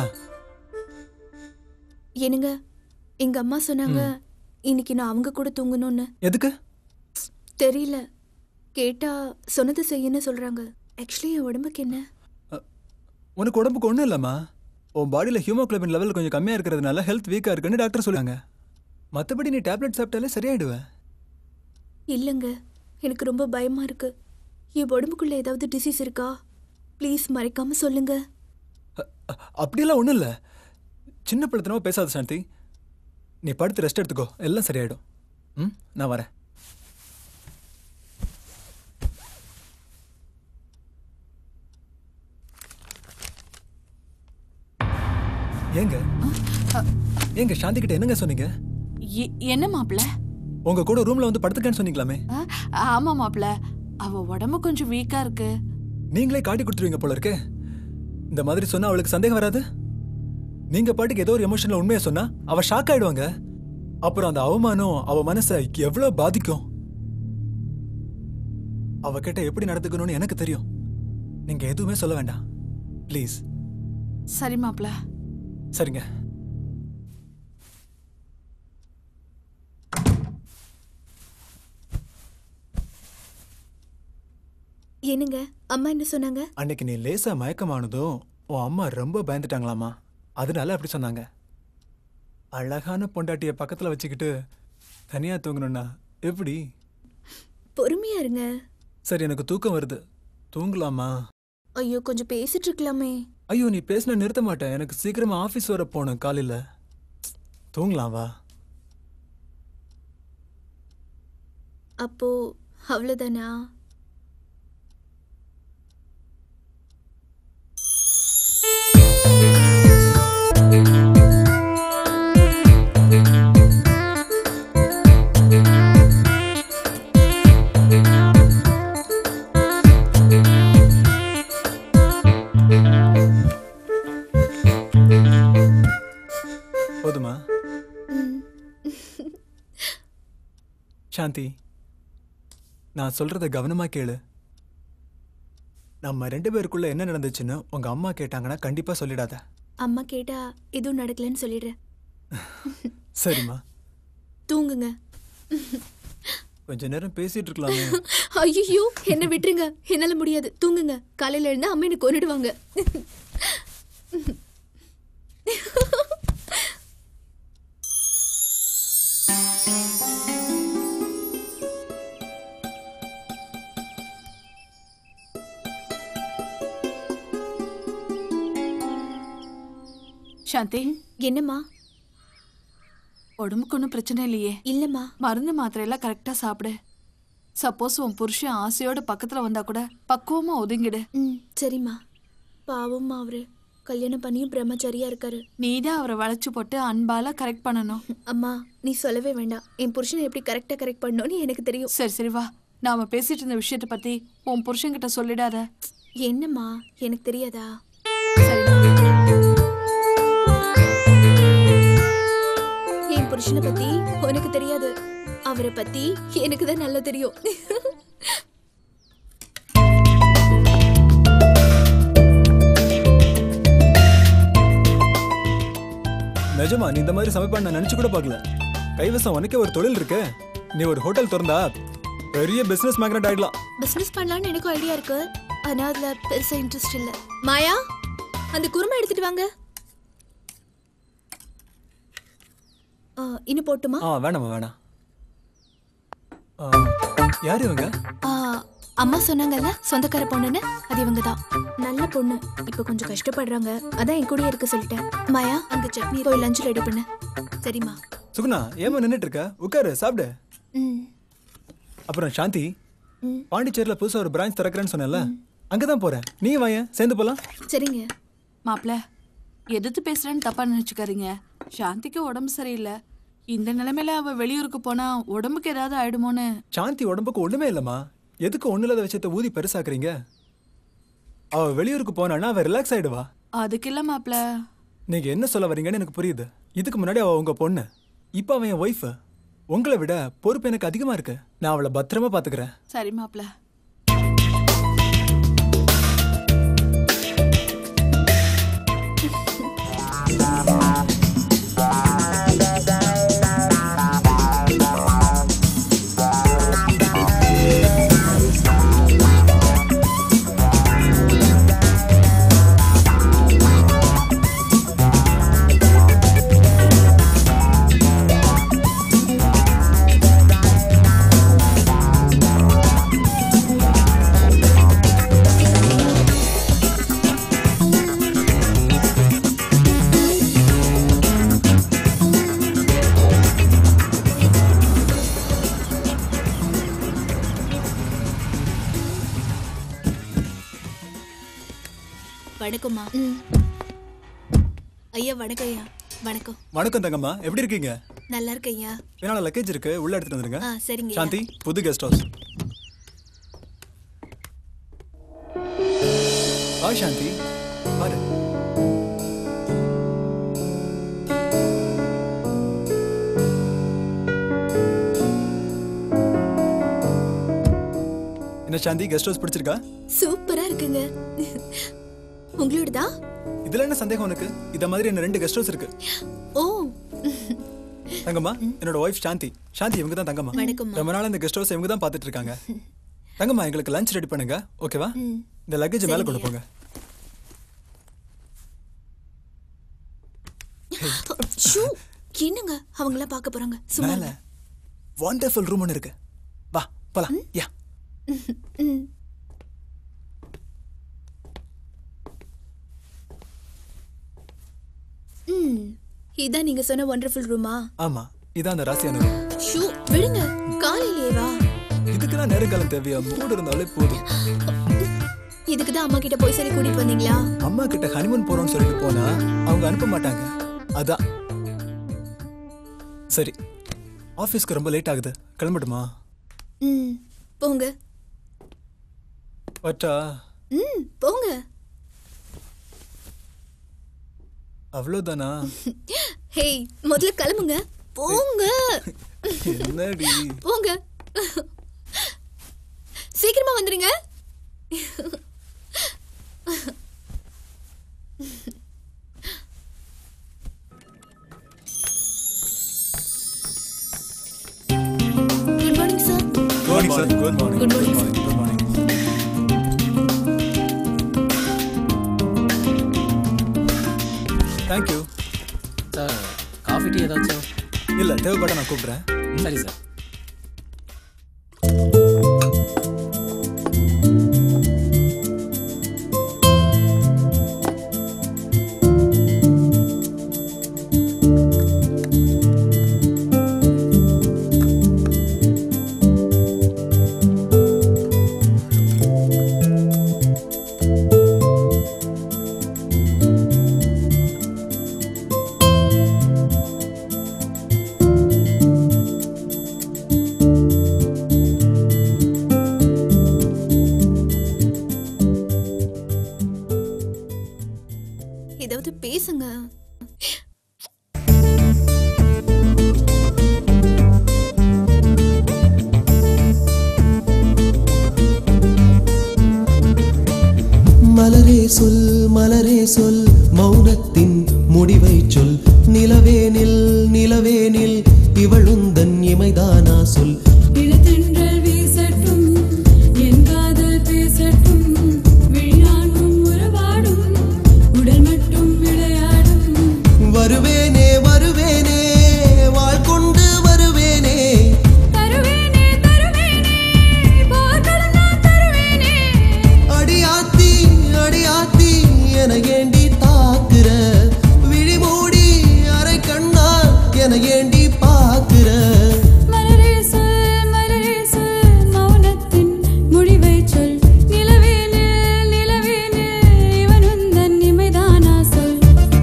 என்னங்க எங்க அம்மா சொன்னாங்க இன்னைக்கு நான் அவங்க கூட தூங்கணும்னு எதுக்கு தெரியல கேட்டா சொன்னது செய்யன்னு சொல்றாங்க ஆக்சுவலி என் உடம்புக்கு என்ன உனக்கு உடம்புக்கு ஒன்றும் இல்லைம்மா உன் பாடியில் ஹியூமோக்ளோபின் லெவல் கொஞ்சம் கம்மியாக இருக்கிறதுனால ஹெல்த் வீக்காக இருக்குன்னு டாக்டர் சொல்லுவாங்க மற்றபடி நீ டேப்லெட் சாப்பிட்டாலே சரியாயிடுவேன் இல்லைங்க எனக்கு ரொம்ப பயமா இருக்கு என் உடம்புக்குள்ள ஏதாவது டிசீஸ் இருக்கா ப்ளீஸ் மறைக்காம சொல்லுங்க அப்படியெல்லாம் ஒன்றும் இல்லை சின்ன பிள்ளைத்தனமா பேசாத சாந்தி நீ படுத்து ரெஸ்ட் எடுத்துக்கோ எல்லாம் சரியாயிடும் ம் நான் வரேன் ஏங்க ஏங்க சாந்தி கிட்ட என்னங்க சொன்னீங்க எ- என்ன மாப்பிள்ள உங்க கூட ரூம்ல வந்து படுத்துக்கன்னு சொன்னீங்களாமே ஆமா மாப்பிள்ள அவ உடம்பு கொஞ்சம் வீக்கா இருக்கு நீங்களே காட்டி கொடுத்துருவீங்க போல இருக்கு இந்த மாதிரி சொன்னா அவளுக்கு சந்தேகம் வராது நீங்க பாட்டுக்கு ஏதோ ஒரு எமோஷன்ல உண்மையை சொன்னா அவ ஷாக் ஆயிடுவாங்க அப்புறம் அந்த அவமானம் அவ மனசை எவ்வளவு பாதிக்கும் அவகிட்ட எப்படி நடந்துக்கணும்னு எனக்கு தெரியும் நீங்க எதுவுமே சொல்ல வேண்டாம் ப்ளீஸ் சரி மாப்பிள்ள சரிங்க என்னங்க அம்மா என்ன சொன்னாங்க அன்னைக்கு நீ லேசா மயக்கமானதும் உன் அம்மா ரொம்ப பயந்துட்டாங்களாமா அதனால அப்படி சொன்னாங்க அழகான பொண்டாட்டிய பக்கத்துல வச்சுக்கிட்டு தனியா தூங்கணும்னா எப்படி பொறுமையா இருங்க சரி எனக்கு தூக்கம் வருது தூங்கலாமா ஐயோ கொஞ்சம் பேசிட்டு இருக்கலாமே ஐயோ நீ பேசின நிறுத்த மாட்டேன் எனக்கு சீக்கிரமா ஆஃபீஸ் வர போகணும் காலையில தூங்கலாம் வா அப்போ அவ்வளோதானா போதுமா சாந்தி நான் சொல்றத கவனமா கேளு நம்ம ரெண்டு பேருக்குள்ள என்ன நடந்துச்சுன்னு உங்க அம்மா கேட்டாங்கன்னா கண்டிப்பா சொல்லிடாத அம்மா கேட்டா எதுவும் நடக்கலன்னு சொல்லிடுறேன் சரிம்மா தூங்குங்க கொஞ்ச நேரம் பேசிட்டு இருக்கலாமே ஐயோ என்ன விட்டுருங்க என்னால முடியாது தூங்குங்க காலையில எழுந்தா அம்மா எனக்கு கொன்னுடுவாங்க சாந்தி என்னம்மா உடம்புக்கு ஒன்றும் பிரச்சனை இல்லையே இல்லம்மா மருந்து மாத்திரையெல்லாம் கரெக்டா சாப்பிடு சப்போஸ் உன் புருஷன் ஆசையோட பக்கத்துல வந்தா கூட பக்குவமா ஒதுங்கிடு ம் சரிம்மா பாவம்மா அவரு கல்யாணம் பண்ணியும் பிரம்மச்சாரியா இருக்காரு நீதான் அவரை வளைச்சு போட்டு அன்பால கரெக்ட் பண்ணணும் அம்மா நீ சொல்லவே வேண்டாம் என் புருஷனை எப்படி கரெக்டா கரெக்ட் பண்ணணும்னு எனக்கு தெரியும் சரி சரி வா நாம பேசிட்டு இருந்த விஷயத்தை பத்தி உன் புருஷன்கிட்ட சொல்லிடாத என்னம்மா எனக்கு தெரியாதா என் புருஷனை பத்தி உனக்கு தெரியாது அவரை பத்தி எனக்கு தான் நல்லா தெரியும் நிஜமா நீ இந்த மாதிரி சமைப்பான்னு நான் நினைச்சு கூட பார்க்கல கைவசம் உனக்கே ஒரு தொழில் இருக்கு நீ ஒரு ஹோட்டல் திறந்தா பெரிய பிசினஸ் மேக்னட் ஆயிடலாம் பிசினஸ் பண்ணலாம்னு எனக்கும் ஐடியா இருக்கு ஆனா அதுல பெருசா இன்ட்ரெஸ்ட் இல்ல மாயா அந்த குருமா எடுத்துட்டு வாங்க ஆ, இன்னும் போட்டுமா ஆ வேணாமா வேணாம் ஆ, யார் இவங்க ஆ, அம்மா சொன்னாங்கல்ல சொந்தக்கார பொண்ணுன்னு அது இவங்க தான் நல்ல பொண்ணு இப்ப கொஞ்சம் கஷ்டப்படுறாங்க அதான் என் கூடயே இருக்க சொல்லிட்டேன் மாயா அந்த சட்னி போய் லஞ்ச் ரெடி பண்ணு சரிம்மா சுகுணா ஏமா நின்னுட்டு இருக்க உட்காரு சாப்பிடு ம் அப்புறம் சாந்தி ம். பாண்டிச்சேரியில் புதுசா ஒரு பிரான்ச் திறக்கிறேன்னு சொன்னேன்ல அங்கதான் போறேன் நீ வாயேன் சேர்ந்து போலாம் சரிங்க மாப்ள எதிர்த்து பேசுறேன்னு தப்பா நினைச்சுக்காதீங்க சாந்திக்கு உடம்பு சரியில்லை இந்த நிலைமையில அவ வெளியூருக்கு போனா உடம்புக்கு ஏதாவது ஆயிடுமோன்னு சாந்தி உடம்புக்கு ஒண்ணுமே இல்லம்மா எதுக்கு ஒண்ணு இல்லாத விஷயத்த ஊதி பெருசாக்குறீங்க அவ வெளியூருக்கு போனான்னா அவ ரிலாக்ஸ் ஆயிடுவா அதுக்கு இல்ல மாப்ள நீங்க என்ன சொல்ல வரீங்கன்னு எனக்கு புரியுது இதுக்கு முன்னாடி அவ உங்க பொண்ணு இப்ப அவன் என் ஒய்ஃப் உங்களை விட பொறுப்பு எனக்கு அதிகமா இருக்கு நான் அவளை பத்திரமா பாத்துக்கிறேன் சரி மாப்ள வணக்கம்மா ஐயா வணக்கம் ஐயா வணக்கம் வணக்கம் தங்கம்மா எப்படி இருக்கீங்க நல்லா இருக்க ஐயா என்னால லக்கேஜ் இருக்கு உள்ள எடுத்துட்டு வந்துருங்க ஆ சரிங்க ஐயா. சாந்தி புது கெஸ்ட் ஹவுஸ் வா சாந்தி பாரு என்ன சாந்தி கெஸ்ட் ஹவுஸ் பிடிச்சிருக்கா சூப்பரா இருக்குங்க உங்களோடதா இதுல என்ன சந்தேகம் உனக்கு இத மாதிரி என்ன ரெண்டு கெஸ்ட் ஹவுஸ் இருக்கு ஓ தங்கம்மா என்னோட ஒய்ஃப் சாந்தி சாந்தி இவங்க தான் தங்கம்மா வணக்கம்மா. ரொம்ப நாள் இந்த கெஸ்ட் ஹவுஸ் இவங்க தான் பார்த்துட்டு இருக்காங்க தங்கம்மா எங்களுக்கு லஞ்ச் ரெடி பண்ணுங்க ஓகேவா ம். இந்த லக்கேஜ் மேல சரிங்க. கொண்டு போங்க ஷூ என்னங்க அவங்களாம் பார்க்க போறாங்க சும்மா மேல வண்டர்ஃபுல் ரூம் ஒன்று இருக்கு வா போலாம் யா ம். ம் இதான் நீங்க சொன்ன ஒண்டர்ஃபுல் ரூமா ஆமா இதான் அந்த ராசியான room. ஷூ விடுங்க காலையிலேயே வா இதுக்கெல்லாம் நேரங்காலம் தேவையா மூடு இருந்தாலே போதும் இதுக்கு தான் அம்மா கிட்ட போய் சொல்லி கூட்டிட்டு வந்தீங்களா அம்மா கிட்ட ஹனிமூன் போறோம்னு சொல்லிட்டு போனா அவங்க அனுப்ப மாட்டாங்க அதான் சரி ஆஃபீஸ்க்கு ரொம்ப லேட் ஆகுது கிளம்பட்டுமா ம் போங்க வட்டா ம் போங்க அவ்வளோதானா ஹேய் முதல்ல கிளம்புங்க போங்க என்னடி போங்க சீக்கிரமா வந்துருங்க good morning sir good morning sir good morning Good morning, sir. Good morning thank you sir coffee tea ஏதாச்சும் இல்ல தேவைப்பட நான் கூப்பிடுறேன் சரி சார் ஏதாவது பேசுங்க மலரே சொல் மலரே சொல் மௌனத்தின் முடிவை சொல் நிலவேனில் நிலவேனில் இவளுந்தன் இமைதானா சொல் இளத்தென்றல் வீசட்டும் என் காதல் பேசட்டும் விழியாண்டும் உறவாடும் உடல் மட்டும் விளையாடும் வருவேனே வருவேனே வாழ் கொண்டு வருவேனே தருவேனே தருவேனே போர்க்களம் நான் தருவேனே அடியாத்தி அடியாத்தி என ஏண்டி தாக்குற விழி மூடி அரை கண்ணால் என ஏண்டி பாக்குற மலரே சொல் மலரே சொல் மௌனத்தின் முடிவை சொல் நிலவேனில் நிலவேனில் இவன் உந்தன் இமைதானா சொல்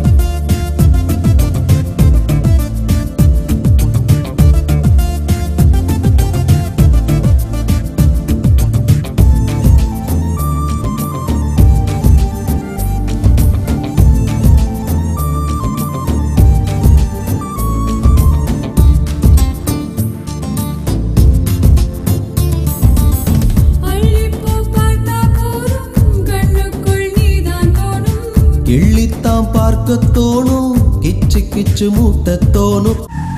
அள்ளிப்பூ பார்த்தா போதும் கண்ணுக்குள் நீதான் தோணும் எள்ளித்தான் பார்க்க தோணும் கிச்சு கிச்சு மூட்ட தோணும்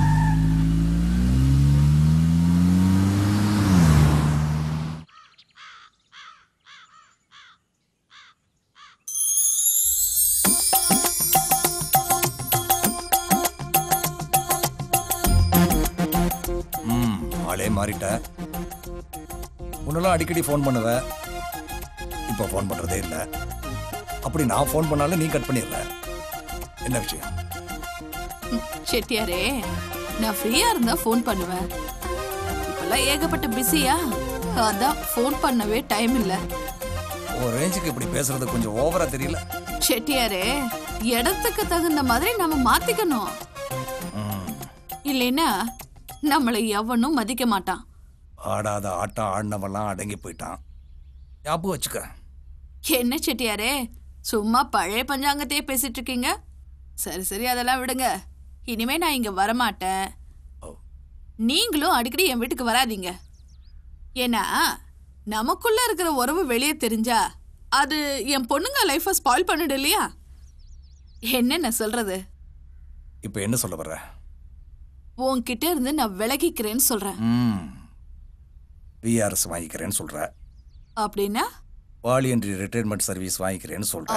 ம் ஆளே மாறிட்ட முன்னெல்லாம் அடிக்கடி ஃபோன் பண்ணுவ இப்போ ஃபோன் பண்ணுறதே இல்லை அப்படி நான் ஃபோன் பண்ணாலும் நீ கட் பண்ணிடுற என்ன விஷயம் செட்டியாரே நான் ஃப்ரீயா இருந்தா ஃபோன் பண்ணுவேன் இப்பெல்லாம் ஏகப்பட்ட பிஸியா அதான் ஃபோன் பண்ணவே டைம் இல்ல ஒரு ரேஞ்சுக்கு இப்படி பேசுறது கொஞ்சம் ஓவரா தெரியல செட்டியாரே இடத்துக்கு தகுந்த மாதிரி நம்ம மாத்திக்கணும் இல்லைன்னா நம்மளை எவனும் மதிக்க மாட்டான் ஆடாத ஆட்டம் ஆடினவெல்லாம் அடங்கி போயிட்டான் ஞாபகம் வச்சுக்க என்ன செட்டியாரே சும்மா பழைய பஞ்சாங்கத்தையே பேசிட்டு இருக்கீங்க சரி சரி அதெல்லாம் விடுங்க இனிமே நான் இங்க வரமாட்டேன் நீங்களும் அடிக்கடி என் வீட்டுக்கு வராதீங்க ஏன்னா நமக்குள்ள இருக்கிற உறவு வெளியே தெரிஞ்சா அது என் பொண்ணுங்க லைஃபை ஸ்பாயில் பண்ணிடு இல்லையா என்ன நான் சொல்றது இப்போ என்ன சொல்ல வர்ற உன்கிட்ட இருந்து நான் விலகிக்கிறேன்னு சொல்றேன் ம் விஆர்எஸ் வாங்கிக்கிறேன்னு சொல்ற அப்படின்னா வாலியன்ட்ரி ரிட்டையர்மெண்ட் சர்வீஸ் வாங்கிக்கிறேன்னு சொல்ற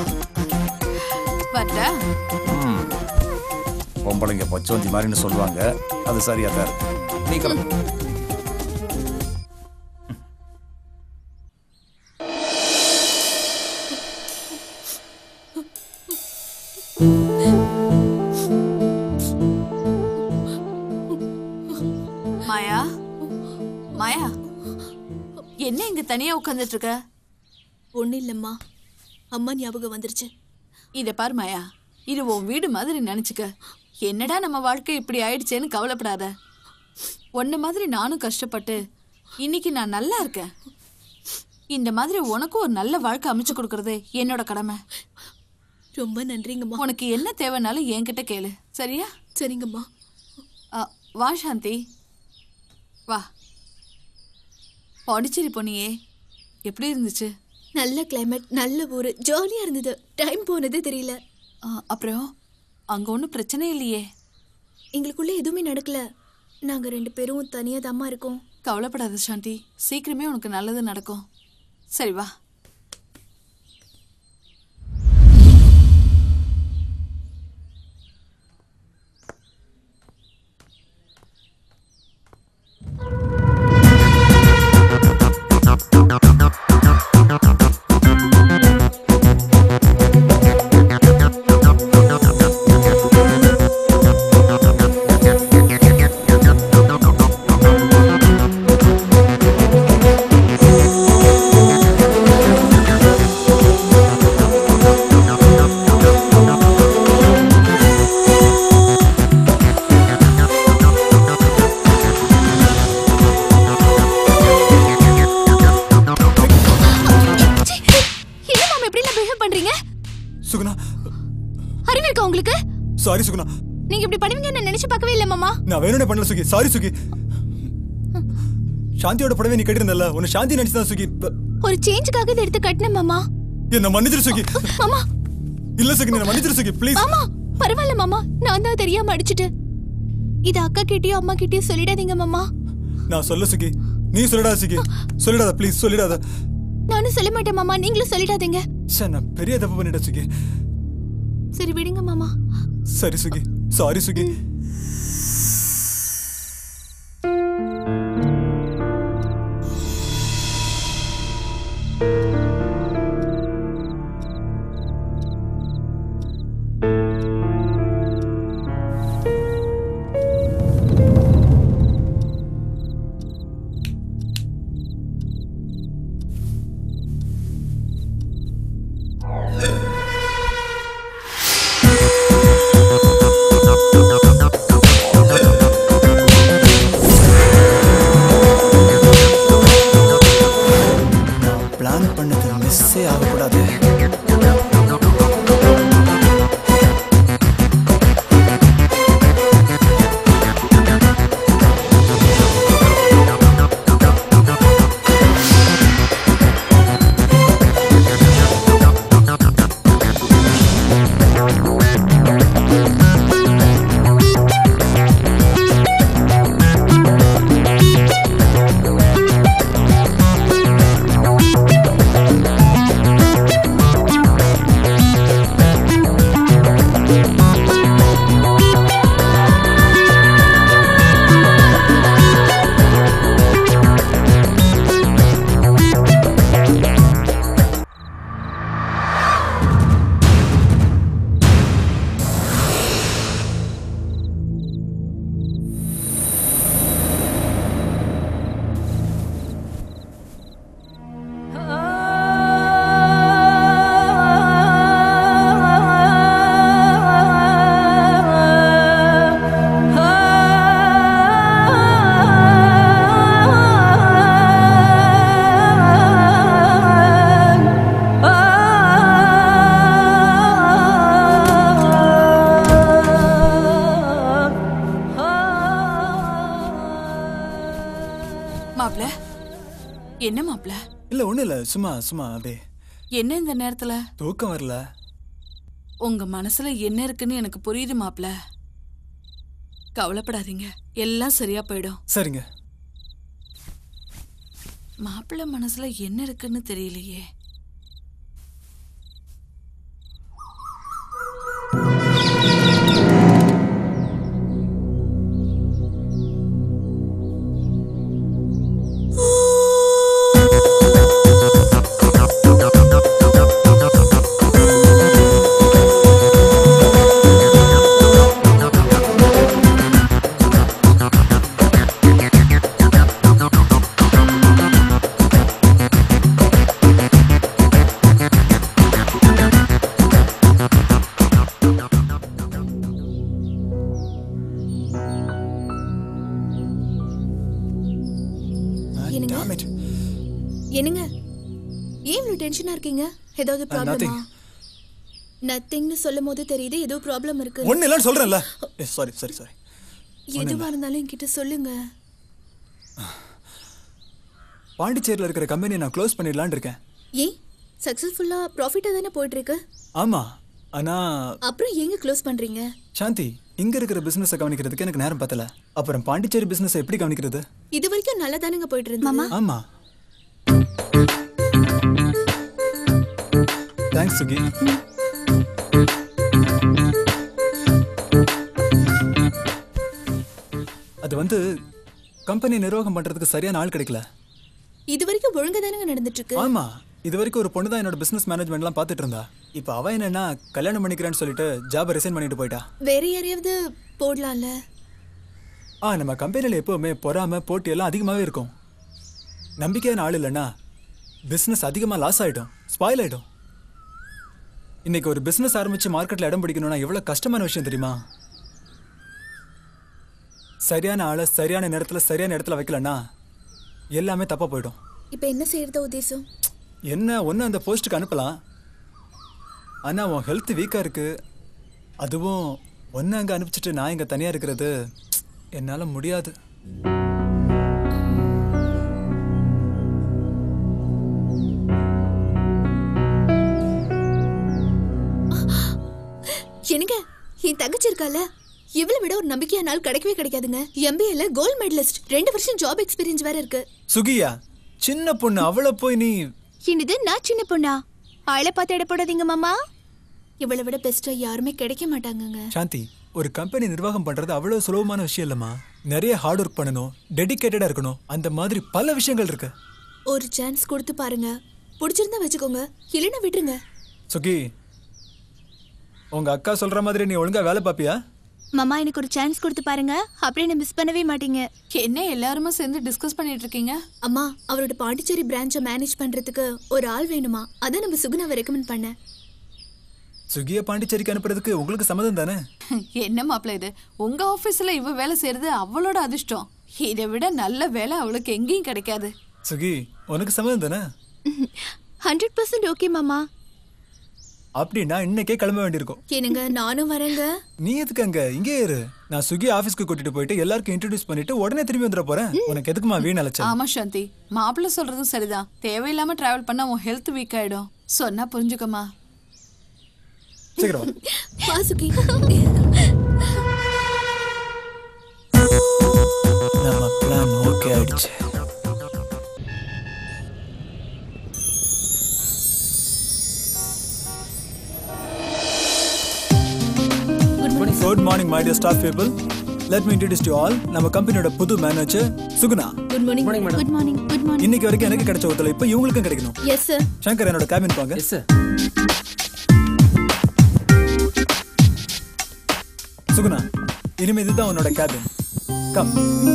பட்டா ம். பொம்பளைங்க பச்சோந்தி மாதிரின்னு சொல்லுவாங்க அது சரியா தான் இருக்கு நீ கிளம்பு மாயா மாயா என்ன இங்க தனியா உட்கார்ந்துட்டு இருக்க ஒன்றும் இல்லைம்மா அம்மா ஞாபகம் வந்துருச்சு இத பாரு மாயா இது உன் வீடு மாதிரி நினைச்சுக்க என்னடா நம்ம வாழ்க்கை இப்படி ஆயிடுச்சேன்னு கவலைப்படாத உன்ன மாதிரி நானும் கஷ்டப்பட்டு இன்னைக்கு நான் நல்லா இருக்கேன் இந்த மாதிரி உனக்கும் ஒரு நல்ல வாழ்க்கை அமைச்சு கொடுக்கறது என்னோட கடமை ரொம்ப நன்றிங்கம்மா உனக்கு என்ன தேவைனாலும் என்கிட்ட கேளு சரியா சரிங்கம்மா அ, வா சாந்தி வா பாண்டிச்சேரி போனியே எப்படி இருந்துச்சு நல்ல கிளைமேட் நல்ல ஊர் ஜாலியாக இருந்தது டைம் போனதே தெரியல அ, அப்புறம் அங்க ஒன்றும் பிரச்சனை இல்லையே எங்களுக்குள்ள எதுவுமே நடக்கல நாங்கள் ரெண்டு பேரும் தனியாக தாம்மா இருக்கோம் கவலைப்படாத சாந்தி சீக்கிரமே உனக்கு நல்லது நடக்கும் சரி வா என்ன மாமா எப்படிலாம் பிஹேவ் பண்றீங்க சுகுணா அறிவு இருக்கா உங்களுக்கு சாரி சுகுணா நீங்க இப்படி பண்ணுவீங்கன்னு நினைச்சு பார்க்கவே இல்லை மாமா நான் வேணும்னே பண்ணல சுகி சாரி சுகி சாந்தியோட புடவை நீ கட்டிருந்தல உன்னை சாந்தி நினைச்சு தான் சுகி ப- ஒரு சேஞ்சுக்காக இதை எடுத்து கட்டினேன் மாமா என்ன மன்னிச்சிரு சுகி மாமா இல்ல சுகி என்ன மன்னிச்சிரு சுகி ப்ளீஸ் மாமா பரவாயில்ல மாமா நான் தான் தெரியாம அடிச்சிட்டேன் இது அக்கா கிட்டயும் அம்மா கிட்டயும் சொல்லிடாதீங்க மாமா நான் சொல்ல சுகி நீ சொல்லிடாத சுகி சொல்லிடாத ப்ளீஸ் சொல்லிடாத நானும் சொல்ல மாட்டேன் மாமா நீங்களும் சொல்லிடாதீங்க சார் நான் பெரிய தப்பு பண்ணிட்டேன் சுகி சரி விடுங்க மாமா சரி சுகி சாரி சுகி பிளான் பண்ணது மிஸ்ஸே ஆகக்கூடாது மாப்ள என்ன மாப்ள இல்ல ஒண்ணு இல்ல சும்மா சும்மா அப்படியே என்ன இந்த நேரத்துல தூக்கம் வரல உங்க மனசுல என்ன இருக்குன்னு எனக்கு புரியுது மாப்ள கவலைப்படாதீங்க எல்லாம் சரியா போயிடும் சரிங்க மாப்பிள்ளை மனசுல என்ன இருக்குன்னு தெரியலையே என்னங்க Damn it. என்னங்க ஏன் இவ்வளவு டென்ஷனா இருக்கீங்க ஏதாவது ப்ராப்ளமா nothing. நத்திங்னு சொல்லும் போது தெரியுது ஏதோ ப்ராப்ளம் இருக்கு ஒண்ணு இல்லைன்னு சொல்றேன்ல சாரி சாரி சாரி எதுவா இருந்தாலும் என்கிட்ட சொல்லுங்க பாண்டிச்சேரியில் இருக்கிற கம்பெனியை நான் க்ளோஸ் பண்ணிடலான்னு இருக்கேன் ஏன் சக்சஸ்ஃபுல்லா ப்ராஃபிட்டா தானே போயிட்டு இருக்கு ஆமா ஆனா அப்புறம் எங்க க்ளோஸ் பண்றீங்க சாந்தி இங்க இருக்கிற பிசினஸை கவனிக்கிறதுக்கு எனக்கு நேரம் பத்தல அப்புறம் பாண்டிச்சேரி பிசினஸ் எப்படி கவனிக்கிறது இது வரைக்கும் நல்லா தானேங்க போயிட்டு இருந்தது ஆமா தேங்க்ஸ் சுகி அது வந்து கம்பெனி நிர்வாகம் பண்றதுக்கு சரியான ஆள் கிடைக்கல இது வரைக்கும் ஒழுங்கா தானேங்க நடந்துட்டு இருக்கு ஆமா இது வரைக்கும் ஒரு பொண்ணு தான் என்னோட பிசினஸ் மேனேஜ்மெண்ட்லாம் பார்த்துட்டு இருந்தா இப்போ அவ என்னன்னா கல்யாணம் பண்ணிக்கிறேன்னு சொல்லிட்டு ஜாபை ரிசைன் பண்ணிட்டு போயிட்டா வேற யாரையாவது போடலாம்ல ஆ நம்ம கம்பெனியில் எப்போவுமே பொறாம போட்டி எல்லாம் அதிகமாகவே இருக்கும் நம்பிக்கையான ஆள் இல்லைன்னா பிஸ்னஸ் அதிகமாக லாஸ் ஆகிடும் ஸ்பாயில் ஆகிடும் இன்னைக்கு ஒரு பிஸ்னஸ் ஆரம்பித்து மார்க்கெட்டில் இடம் பிடிக்கணும்னா எவ்வளோ கஷ்டமான விஷயம் தெரியுமா சரியான ஆளை சரியான நேரத்தில் சரியான இடத்துல வைக்கலன்னா எல்லாமே தப்பாக போயிடும் இப்போ என்ன செய்யறதா உத்தேசம் என்ன ஒன்று அந்த போஸ்ட்டுக்கு அனுப்பலாம் ஆனால் உன் ஹெல்த் வீக்காக இருக்கு அதுவும் ஒன்று அங்கே அனுப்பிச்சிட்டு நான் இங்கே தனியாக இருக்கிறது என்னால் முடியாது என்னங்க என் தங்கச்சி இருக்கால இவளை விட ஒரு நம்பிக்கையான நாள் கிடைக்கவே கிடைக்காதுங்க எம்பிஏல கோல்ட் மெடலிஸ்ட் ரெண்டு வருஷம் ஜாப் எக்ஸ்பீரியன்ஸ் வேற இருக்கு சுகியா சின்ன பொண்ணு அவளை போய் நீ என்னது நான் சின்ன பொண்ணா ஆளை பார்த்து எடை போடாதீங்க மாமா இவளை விட பெஸ்டா யாருமே கிடைக்க மாட்டாங்கங்க சாந்தி ஒரு கம்பெனி நிர்வாகம் பண்றது அவ்வளவு சுலபமான விஷயம் இல்லம்மா நிறைய ஹார்ட் ஒர்க் பண்ணணும் டெடிகேட்டடா இருக்கணும் அந்த மாதிரி பல விஷயங்கள் இருக்கு ஒரு சான்ஸ் கொடுத்து பாருங்க பிடிச்சிருந்தா வச்சுக்கோங்க இல்லைன்னா விட்டுருங்க சுகி உங்க அக்கா சொல்ற மாதிரி நீ ஒழுங்கா வேலை பாப்பியா மாமா எனக்கு ஒரு சான்ஸ் கொடுத்து பாருங்க அப்படியே என்ன மிஸ் பண்ணவே மாட்டீங்க என்ன எல்லாருமே சேர்ந்து டிஸ்கஸ் பண்ணிட்டு இருக்கீங்க அம்மா அவரோட பாண்டிச்சேரி பிரான்ச்சை மேனேஜ் பண்றதுக்கு ஒரு ஆள் வேணுமா அதான் நம்ம சுகுணாவை ரெக்கமெண்ட் பண்ணேன் சுகிய பாண்டிச்சேரிக்கு அனுப்புறதுக்கு உங்களுக்கு சம்மதம் தானே என்ன மாப்பிள்ள இது உங்க ஆபீஸ்ல இவ வேலை செய்யறது அவளோட அதிர்ஷ்டம் இதை விட நல்ல வேலை அவளுக்கு எங்கேயும் கிடைக்காது சுகி உனக்கு சம்மதம் தானே ஹண்ட்ரட் பர்சன்ட் ஓகே மாமா அப்படின்னா இன்னைக்கே கிளம்ப வேண்டியிருக்கும் என்னங்க நானும் வரேங்க நீ எதுக்கு அங்க இங்கே இரு நான் சுகி ஆபீஸ்க்கு கூட்டிட்டு போயிட்டு எல்லாருக்கும் இன்ட்ரடியூஸ் பண்ணிட்டு உடனே திரும்பி வந்துட போறேன் உனக்கு எதுக்குமா வீண் அலைச்சல் ஆமா சாந்தி மாப்பிள்ள சொல்றதும் சரிதான் தேவையில்லாம டிராவல் பண்ணா உன் ஹெல்த் வீக் ஆயிடும் சொன்னா புரிஞ்சுக்கமா சீக்கிரம் வா. வா சுகி நம்ம பிளான் ஓகே ஆயிடுச்சு good morning my dear staff people let me introduce to all நம்ம கம்பெனியோட புது manager Suguna good morning good morning good morning இன்னைக்கு வரைக்கும் எனக்கு கிடைச்ச ஒத்துழைப்பு இவங்களுக்கும் கிடைக்கணும் எஸ் சார் சங்கர் என்னோட கேபின் போங்க எஸ் சார் சுகுணா இனிமே இதுதான் உன்னோட cabin come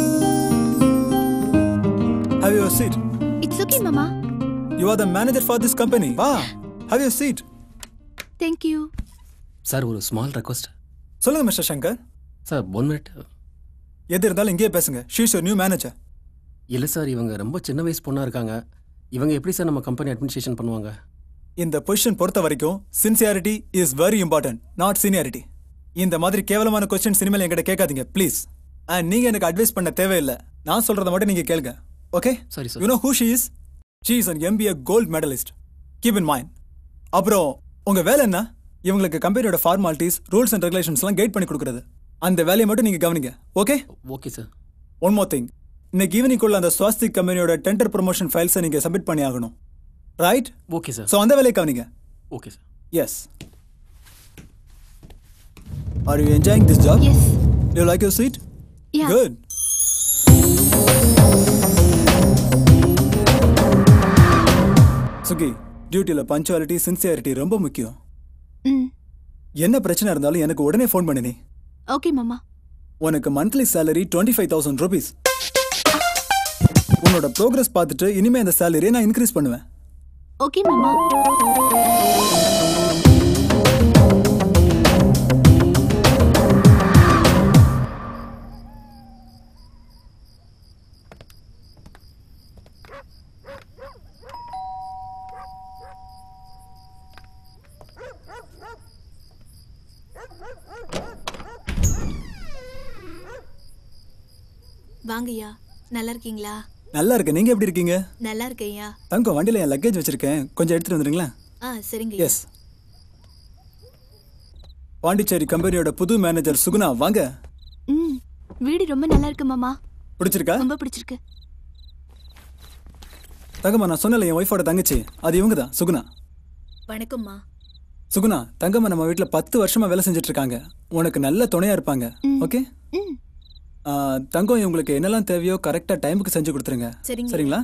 have your seat it's okay மாமா you are the manager for this company வா have your seat thank you sir ஒரு ஸ்மால் ரெக்வஸ்ட் சொல்லுங்க mister Shankar sir one minute எது இருந்தாலும் இங்கேயே பேசுங்க ஷீஸ் யோர் நியூ மேனேஜர் இல்லை சார் இவங்க ரொம்ப சின்ன வயசு பொண்ணாக இருக்காங்க இவங்க எப்படி சார் நம்ம கம்பெனி அட்மினிஸ்ட்ரேஷன் பண்ணுவாங்க இந்த பொசிஷன் பொறுத்த வரைக்கும் sincerity is very important not seniority இந்த மாதிரி கேவலமான கொஸ்டின் சினிமால என்கிட்ட கேட்காதீங்க ப்ளீஸ் அண்ட் நீங்க எனக்கு அட்வைஸ் பண்ண தேவையில்லை நான் சொல்றத மட்டும் நீங்க கேளுங்க ஓகே சரி sir you know who she is she is an MBA gold medalist keep in mind அப்புறம் உங்க வேலை என்ன இவங்களுக்கு கம்பெனியோட ஃபார்மாலிட்டிஸ் ரூல்ஸ் அண்ட் ரெகுலேஷன்ஸ்லாம் கைட் பண்ணி கொடுக்குறது அந்த வேலையை மட்டும் நீங்க கவனிங்க okay okay sir one more thing இன்னைக்கு ஈவினிங்குள்ள அந்த ஸ்வாஸ்திக் கம்பெனியோட டெண்டர் ப்ரொமோஷன் ஃபைல்ஸை நீங்க சப்மிட் பண்ணி ஆகணும் ரைட் ஓகே சார் ஸோ அந்த வேலையை கவனிங்க okay sir yes are you enjoying this job yes you like your seat Yeah. Good Suki டியூட்டியில் பஞ்சுவாலிட்டி சின்சியாரிட்டி ரொம்ப முக்கியம் ம் என்ன பிரச்சனை இருந்தாலும் எனக்கு உடனே ஃபோன் பண்ணு நீ ஓகே மாமா உனக்கு monthly salary twenty five thousand rupees உன்னோட ப்ரோக்ரஸ் பார்த்துட்டு இனிமே அந்த சேலரியை நான் இன்க்ரீஸ் பண்ணுவேன் ஓகே மாமா வாங்கய்யா நல்லா இருக்கீங்களா நல்லா இருக்கு நீங்க எப்படி இருக்கீங்க நல்லா இருக்கேன்யா தங்கம் வண்டியில என் லக்கேஜ் வச்சிருக்கேன் கொஞ்சம் எடுத்துட்டு வந்துடுங்களேன் ஆ சரிங்க எஸ் பாண்டிச்சேரி கம்பெனியோட புது மேனேஜர் சுகுணா வாங்க ம் வீடு ரொம்ப நல்லா இருக்கு மாமா பிடிச்சிருக்கா ரொம்ப பிடிச்சிருக்கு தங்கம்மா நான் சொன்னல என் ஒய்ஃபோட தங்கச்சி அது இவங்க தான் சுகுணா வணக்கம்மா சுகுணா தங்கம்மா நம்ம வீட்டில் பத்து வருஷமா வேலை செஞ்சுட்டு இருக்காங்க உனக்கு நல்ல துணையா இருப்பாங்க ஓகே ம் ஆ, தங்கம் இவங்களுக்கு என்னெல்லாம் தேவையோ கரெக்டாக டைமுக்கு செஞ்சு கொடுத்துருங்க சரிங்க. சரிங்களா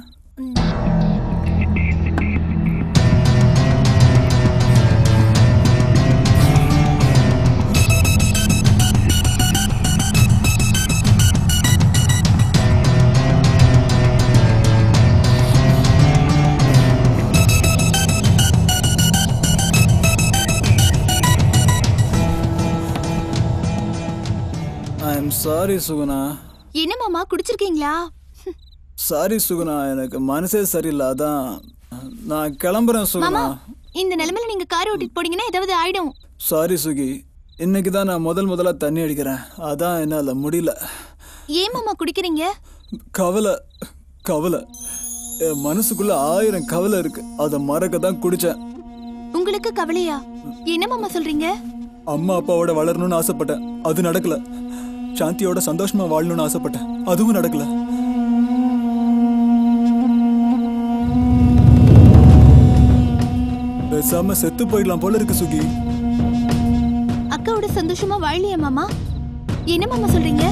ஐ எம் சாரி சுகுணா என்ன மாமா குடிச்சிருக்கீங்களா சாரி சுகுணா எனக்கு மனசே சரியில்லை அதான் நான் கிளம்புறேன் சுகுணா மாமா இந்த நிலைமையில நீங்க கார் ஓட்டிட்டு போனீங்கன்னா ஏதாவது ஆயிடும் சாரி சுகி இன்னைக்கு தான் நான் முதல் முதல்ல தண்ணி அடிக்கிறேன் அதான் என்னால முடியல ஏன் மாமா குடிக்கிறீங்க கவலை கவலை என் மனசுக்குள்ள ஆயிரம் கவலை இருக்கு அதை மறக்க தான் குடிச்சேன் உங்களுக்கு கவலையா என்ன மாமா சொல்றீங்க அம்மா அப்பாவோட வளரணும்னு ஆசைப்பட்டேன் அது நடக்கல சாந்தியோட சந்தோஷமா வாழணும்னு ஆசைப்பட்டேன் அதுவும் நடக்கல பேசாம செத்து போயிடலாம் போல இருக்கு சுகி அக்காவோட சந்தோஷமா வாழலையா மாமா என்ன மாமா சொல்றீங்க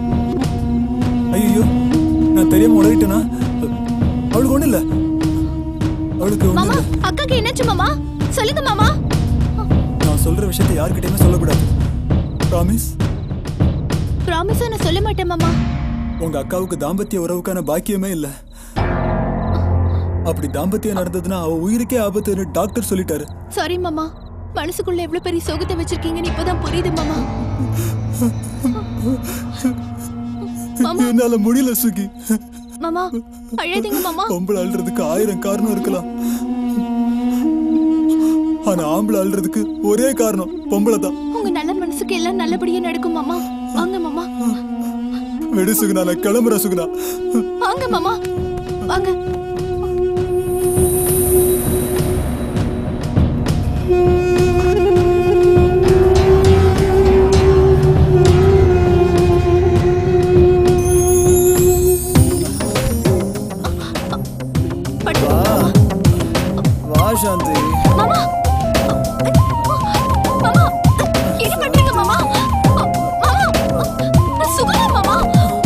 ஐயோ நான் தெரியாம உளறிட்டேனா அவளுக்கு ஒண்ணு இல்ல அவளுக்கு ஒண்ணு மாமா அக்காக்கு என்னாச்சு மாமா சொல்லுங்க மாமா நான் சொல்ற விஷயத்தை யார்கிட்டயுமே சொல்லக்கூடாது ப்ராமிஸ் ப்ராமிஸா நான் சொல்ல மாட்டேன் மாமா உங்க அக்காவுக்கு தாம்பத்திய உறவுக்கான பாக்கியமே இல்ல அப்படி தாம்பத்தியம் நடந்ததுன்னா அவ உயிருக்கே ஆபத்துன்னு டாக்டர் சொல்லிட்டாரு சாரி மாமா மனசுக்குள்ள எவ்வளவு பெரிய சோகத்தை வச்சிருக்கீங்கன்னு இப்பதான் புரியுது மாமா என்னால முடியல சுகி மாமா அழாதீங்க மாமா பொம்பளை அழுறதுக்கு ஆயிரம் காரணம் இருக்கலாம் ஆனா ஆம்பளை அழுறதுக்கு ஒரே காரணம் பொம்பளை தான் உங்க நல்ல மனசுக்கு எல்லாம் நல்லபடியா நடக்கும் மாமா வாங்க மாமா வெடு சுகுணா நான் கிளம்புறேன் சுகுணா வாங்க மாமா வாங்க வா சாந்தி மாமா மாமா என்ன பண்றீங்க மாமா மாமா சுகலா மாமா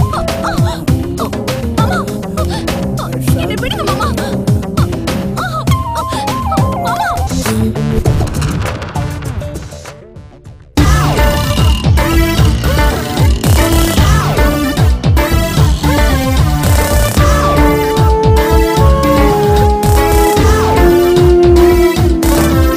மாமா என்ன விடுங்க மாமா மாமா ஆ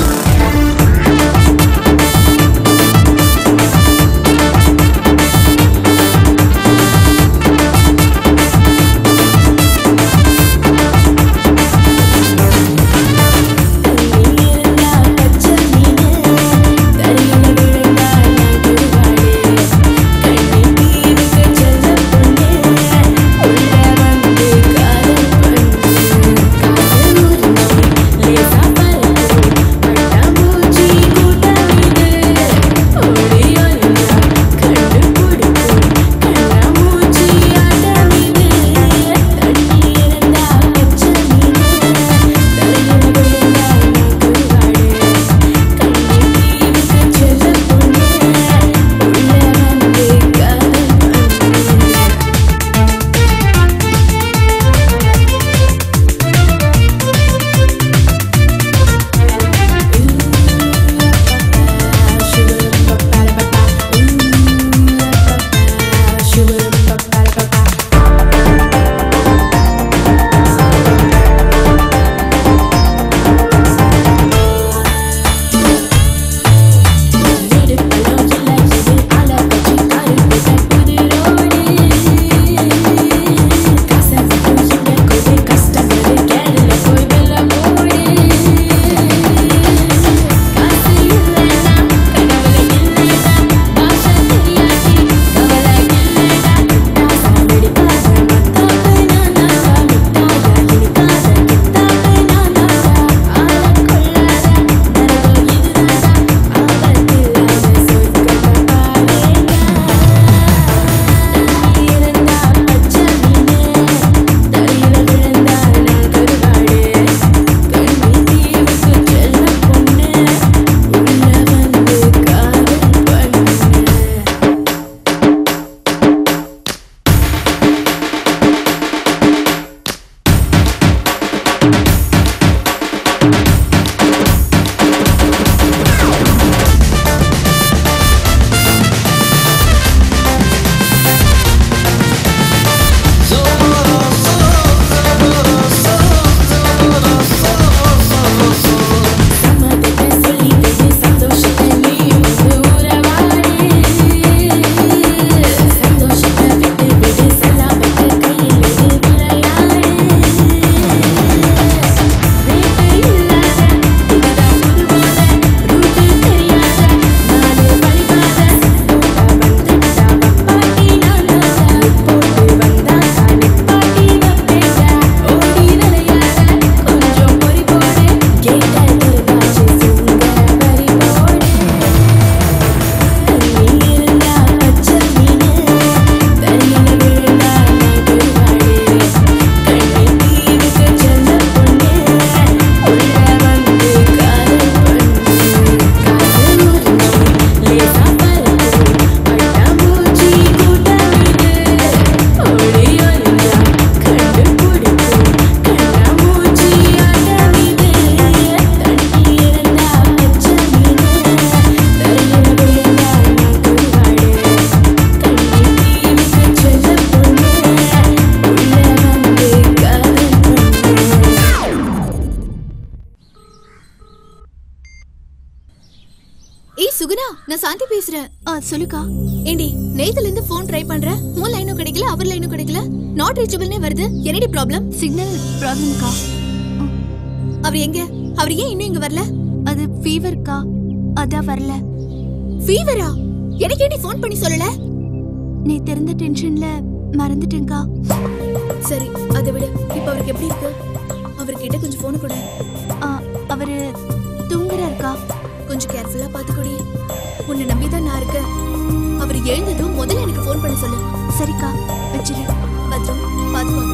சுகுணா நான் சாந்தி பேசுறேன் ஆ சொல்லுக்கா ஏண்டி நேத்துல இருந்து ஃபோன் ட்ரை பண்றேன் உன் லைனும் கிடைக்கல அவர் லைனும் கிடைக்கல நாட் ரீச்சபிள்னே வருது என்னடி ப்ராப்ளம் சிக்னல் ப்ராப்ளம்க்கா அவர் எங்க அவர் ஏன் இன்னும் இங்க வரல அது ஃபீவர்க்கா அதான் வரல ஃபீவரா எனக்கு ஏண்டி ஃபோன் பண்ணி சொல்லல நீ தெரிந்த டென்ஷன்ல மறந்துட்டேன்க்கா சரி அதை விட இப்ப அவருக்கு எப்படி இருக்கு அவர்கிட்ட கொஞ்சம் போன் கொடு அவரு தூங்குறாருக்கா கொஞ்சம் கேர்ஃபுல்லா பாத்துக்கோடி உன்னை நம்பி தான் நான் இருக்கேன் அவர் எழுந்ததும் முதல்ல எனக்கு ஃபோன் பண்ண சொல்லு சரிக்கா வச்சிரு பத்ரம் பாத்துக்கோங்க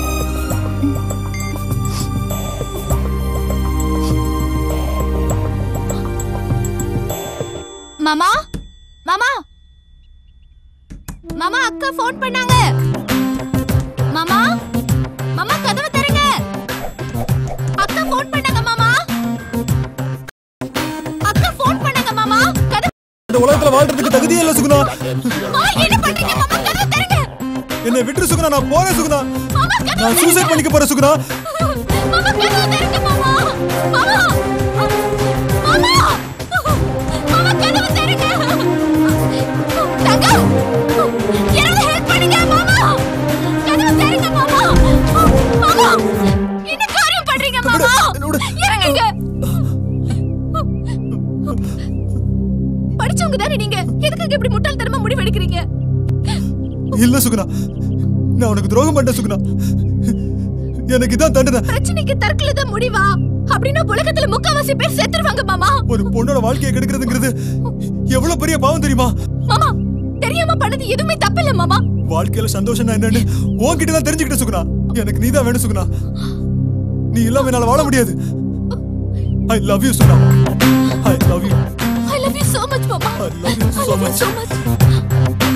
மாமா மாமா மாமா அக்கா ஃபோன் பண்ணாங்க மாமா மாமா கதவை தருங்க அக்கா ஃபோன் பண்ணாங்க மாமா அக்கா ஃபோன் பண்ணாங்க மாமா கதவை இந்த உலகத்துல வாழ்றதுக்கு தகுதியே இல்ல சுகுணா மாமா என்ன பண்றீங்க மாமா கதவை தருங்க என்னை விட்டுரு சுகுணா நான் போறேன் சுகுணா நான் சூசைட் பண்ணிக்க போறேன் சுகுணா மாமா கதவை தருங்க மாமா மாமா மாமா மாமா கதவை தருங்க தங்கம் யாராவது ஹெல்ப் பண்ணுங்க மாமா கதவை தருங்க மாமா மாமா என்ன காரியம் பண்றீங்க மாமா இறங்குங்க படிச்சவங்க தானே நீங்க எதுக்கு இப்படி முட்டாள்தனமா முடிவு எடுக்கிறீங்க இல்ல சுகுணா நான் உனக்கு துரோகம் பண்ண சுகுணா எனக்கு இதான் தண்டனை பிரச்சனைக்கு தற்கொலை தான் முடிவா அப்படின்னா உலகத்துல முக்காவாசி பேர் செத்துருவாங்க மாமா ஒரு பொண்ணோட வாழ்க்கையை கெடுக்கிறதுங்கிறது எவ்வளவு பெரிய பாவம் தெரியுமா மாமா தெரியாம பண்ணது எதுவுமே தப்பில்ல மாமா வாழ்க்கையில சந்தோஷம் என்னன்னு உன்கிட்ட தான் தெரிஞ்சுக்கிட்ட சுகுணா எனக்கு நீதான் வேணும் சுகுணா நீ இல்லாம என்னால வாழ முடியாது I love you Suguna I love you I love you so much மாமா I love you I so love you much so much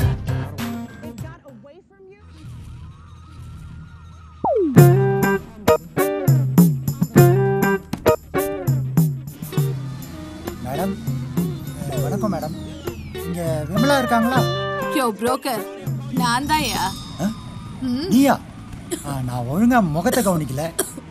madam அஹ், வணக்கம் மேடம் இங்க விமலா இருக்காங்களா யோ புரோக்கர் நான் தான்யா நீயா ஆ, நான் ஒழுங்கா முகத்தை கவனிக்கல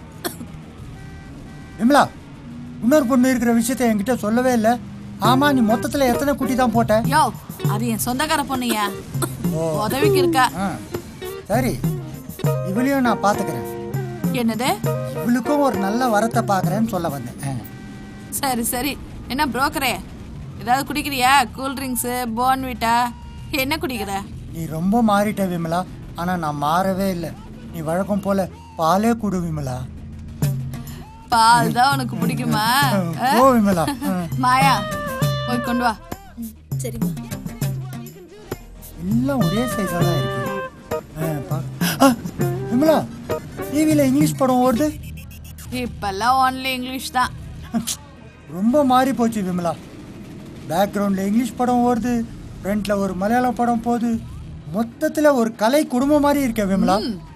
விமலா இன்னொரு பொண்ணு இருக்கிற விஷயத்த என்கிட்ட சொல்லவே இல்லை ஆமா நீ மொத்தத்துல எத்தனை குட்டி தான் போட்ட யோ அது என் சொந்தக்கார பொண்ணுயா ஓ உதவிக்கு இருக்கா ஆ, சரி இவளையும் நான் பாத்துக்கிறேன் என்னது இவளுக்கும் ஒரு நல்ல வரத்தை பாக்குறேன்னு சொல்ல வந்தேன் ஆ. சரி சரி என்ன புரோக்கரே ஏதாவது குடிக்கிறியா கூல் ட்ரிங்க்ஸு போன்விட்டா என்ன குடிக்கிற நீ ரொம்ப மாறிட்ட விமலா ஆனா நான் மாறவே இல்லை நீ வழக்கம் போல பாலே குடு விமலா பால் தான் உனக்கு பிடிக்குமா ஆ? ஓ விமலா ஆ. மாயா போய் கொண்டு வா சரிம்மா எல்லாம் ஒரே சைஸாக தான் இருக்கு ஆ, பா- ஆ, விமலா டிவியில் இங்கிலீஷ் படம் ஓடுது இப்பெல்லாம் ஒன்லி இங்கிலீஷ் தான் ரொம்ப மாறி போச்சு விமலா பேக்ரவுண்டில் இங்கிலீஷ் படம் ஓடுது ஃப்ரண்ட்ல ஒரு மலையாள படம் போகுது மொத்தத்தில் ஒரு கலை குடும்பம் மாதிரி இருக்க விமலா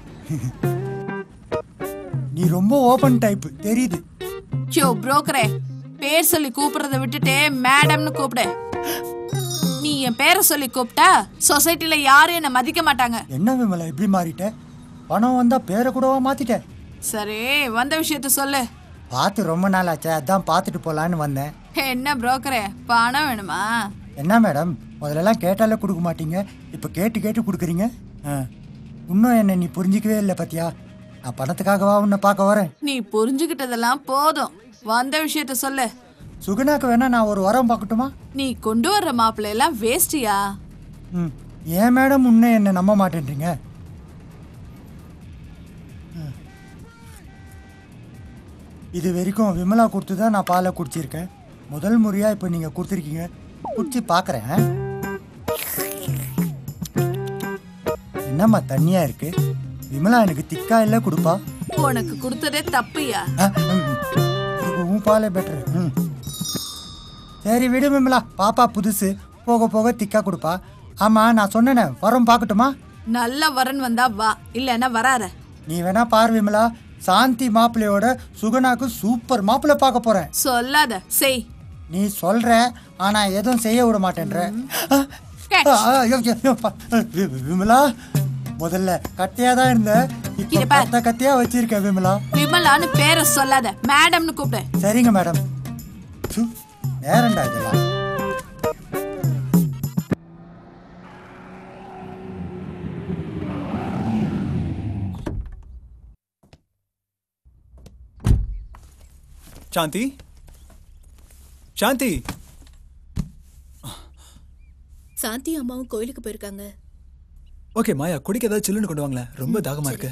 நீ ரொம்ப ஓபன் டைப் தெரியுது யோ புரோக்கரே பேர் சொல்லி கூப்பிடுறத விட்டுட்டு மேடம்னு கூப்பிடு நீ என் பேரை சொல்லி கூப்பிட்டா சொசைட்டில யாரும் என்ன மதிக்க மாட்டாங்க என்ன விமலா இப்படி மாறிட்ட பணம் வந்தா பேரை கூடவா மாத்திட்ட சரி வந்த விஷயத்த சொல்லு பார்த்து ரொம்ப நாள் ஆச்சு அதான் பார்த்துட்டு போலான்னு வந்தேன் என்ன புரோக்கரே பணம் வேணுமா என்ன மேடம் முதல்லலாம் கேட்டாலே கொடுக்க மாட்டீங்க இப்போ கேட்டு கேட்டு கொடுக்குறீங்க ஆ. இன்னும் என்ன நீ புரிஞ்சிக்கவே இல்லை பாத்தியா நான் பணத்துக்காகவா உன்னை பார்க்க வரேன் நீ புரிஞ்சுக்கிட்டதெல்லாம் போதும் வந்த விஷயத்த சொல்லு சுகுணாக்கு வேணா நான் ஒரு வரம் பார்க்கட்டுமா நீ கொண்டு வர்ற மாப்பிள்ளை எல்லாம் வேஸ்டியா ம் ஏன் மேடம் உன்னை என்னை நம்ப மாட்டேன்றீங்க ம். இது வரைக்கும் விமலா கொடுத்து தான் நான் பாலை குடிச்சிருக்கேன் முதல் முறையாக இப்போ நீங்கள் கொடுத்துருக்கீங்க குடிச்சு பார்க்குறேன் என்னம்மா தண்ணியாக இருக்கு விமலா எனக்கு திக்கா இல்லை கொடுப்பா உனக்கு கொடுத்ததே தப்புயா ஆ, ம், ம். இதுக்கு உன் பாலே பெட்ரு ம் சரி விடு விமலா பாப்பா புதுசு போக போக திக்கா கொடுப்பா ஆமாம் நான் சொன்னேனே வரம் பார்க்கட்டுமா நல்ல வரன் வந்தா வா இல்லைன்னா வராத நீ வேணா பார் விமலா சாந்தி மாப்பிள்ளையோட சுகனாக்கு சூப்பர் மாப்பிள்ளை பார்க்க போறேன் சொல்லாத செய் நீ சொல்ற ஆனா எதுவும் செய்ய விட மாட்டேன்ற ஆ, ஆ, ஆ, ஐயோ, ஐயோ, பா. வி- வி- விமலா முதல்ல கட்டையா தான் இருந்த இப்போ கத்த கத்தையா வச்சிருக்க விமலா விமலான்னு பேரை சொல்லாத மேடம்னு கூப்பிடு சரிங்க மேடம் சு, நேரம்டா இதெல்லாம் சாந்தி சாந்தி சாந்தி அம்மாவும் கோயிலுக்கு போயிருக்காங்க ஓகே மாயா குடிக்க ஏதாவது சில்லுன்னு கொண்டு வாங்களேன் ரொம்ப தாகமா இருக்கு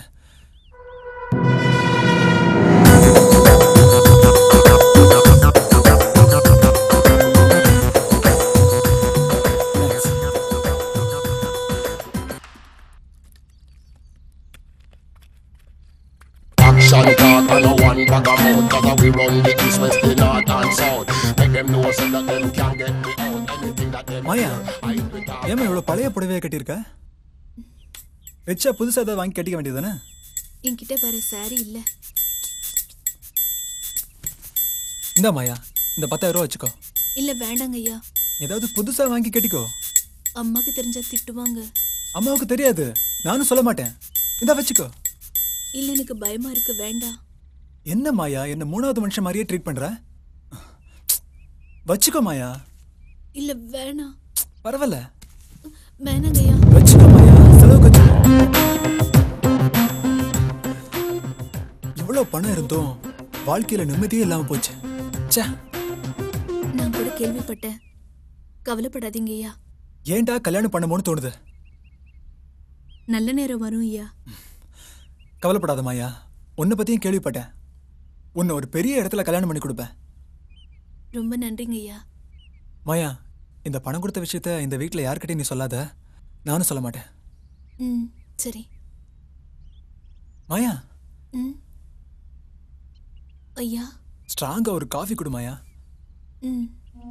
Action talk and no one bag of mouth Cause we run the east, west, the north and south Make them know so that them can get me out Anything that them மாயா ஏமா இவ்வளவு பழைய புடவையை கட்டியிருக்க வச்சா புதுசா ஏதாவது வாங்கி கட்டிக்க வேண்டியதுதானே என்கிட்ட வேற சாரி இல்ல இந்த மாயா இந்த பத்தாயிரம் ரூபா வச்சுக்கோ இல்ல வேண்டாங்க ஐயா ஏதாவது புதுசா வாங்கி கட்டிக்கோ அம்மாக்கு தெரிஞ்சா திட்டுவாங்க அம்மாவுக்கு தெரியாது நானும் சொல்ல மாட்டேன் இந்த வச்சுக்கோ இல்ல எனக்கு பயமா இருக்கு வேண்டாம் என்ன மாயா என்ன மூணாவது மனுஷன் மாதிரியே ட்ரீட் பண்ற வச்சுக்கோ மாயா இல்ல வேணாம் பரவாயில்ல வேணாங்க ஐயா வச்சுக்கோ மாயா செலவுக்கு வச்சுக்கோ இவ்வளவு பணம் இருந்தும் வாழ்க்கையில நிம்மதியே இல்லாம போச்சு ச்சே நான் கூட கேள்விப்பட்டேன் கவலைப்படாதீங்க ஐயா ஏன்டா கல்யாணம் பண்ணமோன்னு தோணுது நல்ல நேரம் வரும் ஐயா கவலைப்படாத மாயா உன்னை பத்தியும் கேள்விப்பட்டேன் உன்னை ஒரு பெரிய இடத்துல கல்யாணம் பண்ணி கொடுப்பேன் ரொம்ப நன்றிங்க ஐயா மாயா இந்த பணம் கொடுத்த விஷயத்த இந்த வீட்டில் யார்கிட்டயும் நீ சொல்லாத நானும் சொல்ல மாட்டேன் ம் சரி மாயா ம் ஐயா ஸ்ட்ராங்கா ஒரு காஃபி கொடு மாயா ம்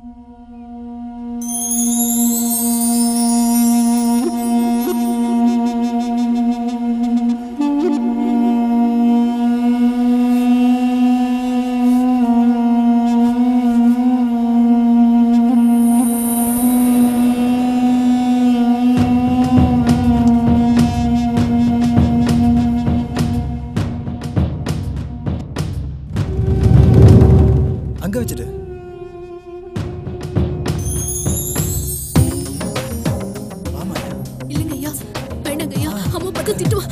அங்க வச்சுட்டு இல்லைங்க ஐயா வேண்டாங்க ஐயா அம்மா பார்த்து திட்டுவா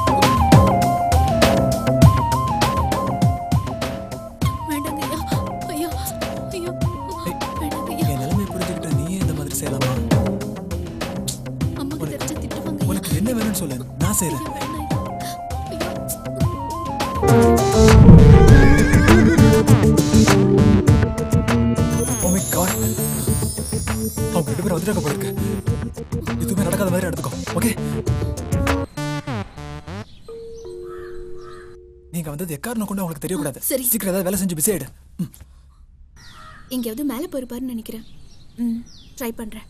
வேண்டாங்க ஐயா ஐயா ஐயா வேண்டாங்க ஐயா என் நிலைமை புரிஞ்சுக்கிட்ட நீயே இந்த மாதிரி செய்யலாமா அம்மாக்கு தெரிஞ்சா திட்டுவாங்க உனக்கு என்ன வேணும்னு சொல்லு நான் செய்றேன் Oh my God. அவங்க ரெண்டு பேரும் வந்துட்டாங்க போல இருக்கு எதுவுமே நடக்காத மாதிரி நடந்துக்கோ ஓகே நீங்க வந்தது எக்காரணம் கொண்டு அவங்களுக்கு தெரியக்கூடாது சரி. சீக்கிரம் ஏதாவது வேலை செஞ்சு பிஸி ஆயிடு எங்கேயாவது மேலே போயிருப்பாருன்னு நினைக்கிறேன் ம் ட்ரை பண்றேன்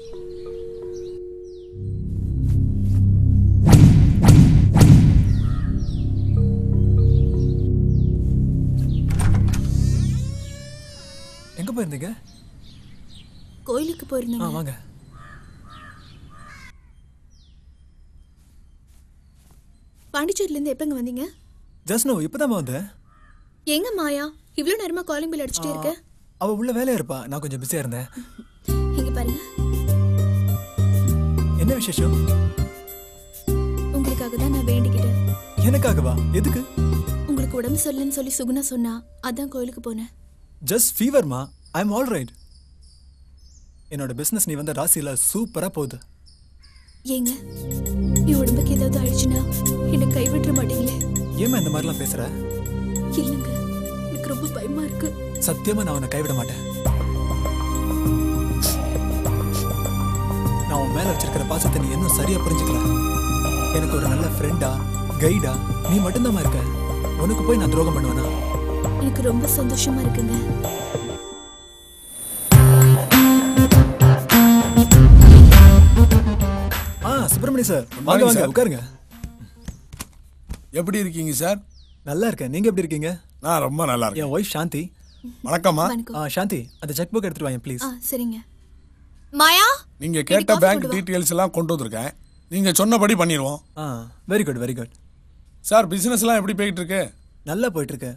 எங்க போயிருந்தீங்க கோயிலுக்கு ஆ போயிருந்தேங்க வாங்க பாண்டிச்சேரில இருந்து எப்பங்க வந்தீங்க ஜஸ்ட் நோ இப்பதான் வந்தேன் எங்க மாயா இவ்ளோ நேரமா காலிங் பில் அடிச்சிட்டே இருக்க அவ உள்ள வேலையா இருப்பா நான் கொஞ்சம் பிஸியா இருந்தேன் இங்க பாருங்க என்ன விசேஷம் உங்களுக்காக தான் நான் வேண்டிக்கிட்டேன் எனக்காகவா எதுக்கு உங்களுக்கு உடம்பு சரியில்லைன்னு சொல்லி சுகுணா சொன்னா அதான் கோயிலுக்கு போனேன் ஜஸ்ட் ஃபீவர்மா ஐ எம் ஆல் ரைட் என்னோட பிசினஸ் நீ வந்த ராசியில சூப்பரா போகுது ஏங்க என் உடம்புக்கு ஏதாவது ஆயிடுச்சுன்னா என்னை கைவிட்டுற மாட்டீங்களே ஏமா இந்த மாதிரிலாம் பேசுற இல்லைங்க எனக்கு ரொம்ப பயமா இருக்கு சத்தியமா நான் உன்னை கைவிட மாட்டேன் நான் உன் மேல வச்சிருக்கிற பாசத்தை நீ இன்னும் சரியா புரிஞ்சுக்கல எனக்கு ஒரு நல்ல ஃப்ரெண்டா கைடா நீ மட்டும்தான் இருக்க உனக்கு போய் நான் துரோகம் பண்ணுவேனா எனக்கு ரொம்ப சந்தோஷமா இருக்குங்க ஆ சுப்பிரமணிய சார் வாங்க வாங்க sir. உட்காருங்க எப்படி இருக்கீங்க சார் நல்லா இருக்கேன் நீங்க எப்படி இருக்கீங்க நான் ரொம்ப நல்லா இருக்கேன் என் ஒய்ஃப் சாந்தி வணக்கம்மா வணக்கம். ஆ சாந்தி அந்த செக் புக் எடுத்துட்டு வாங்க ப்ளீஸ் ஆ சரிங்க மாயா நீங்க கேட்ட பேங்க் டீட்டெயில்ஸ் எல்லாம் கொண்டு வந்திருக்கேன் நீங்க சொன்னபடி பண்ணிடுவோம் ஆ very good very good sir business எல்லாம் எப்படி போயிட்டு இருக்கு நல்லா போயிட்டு இருக்கு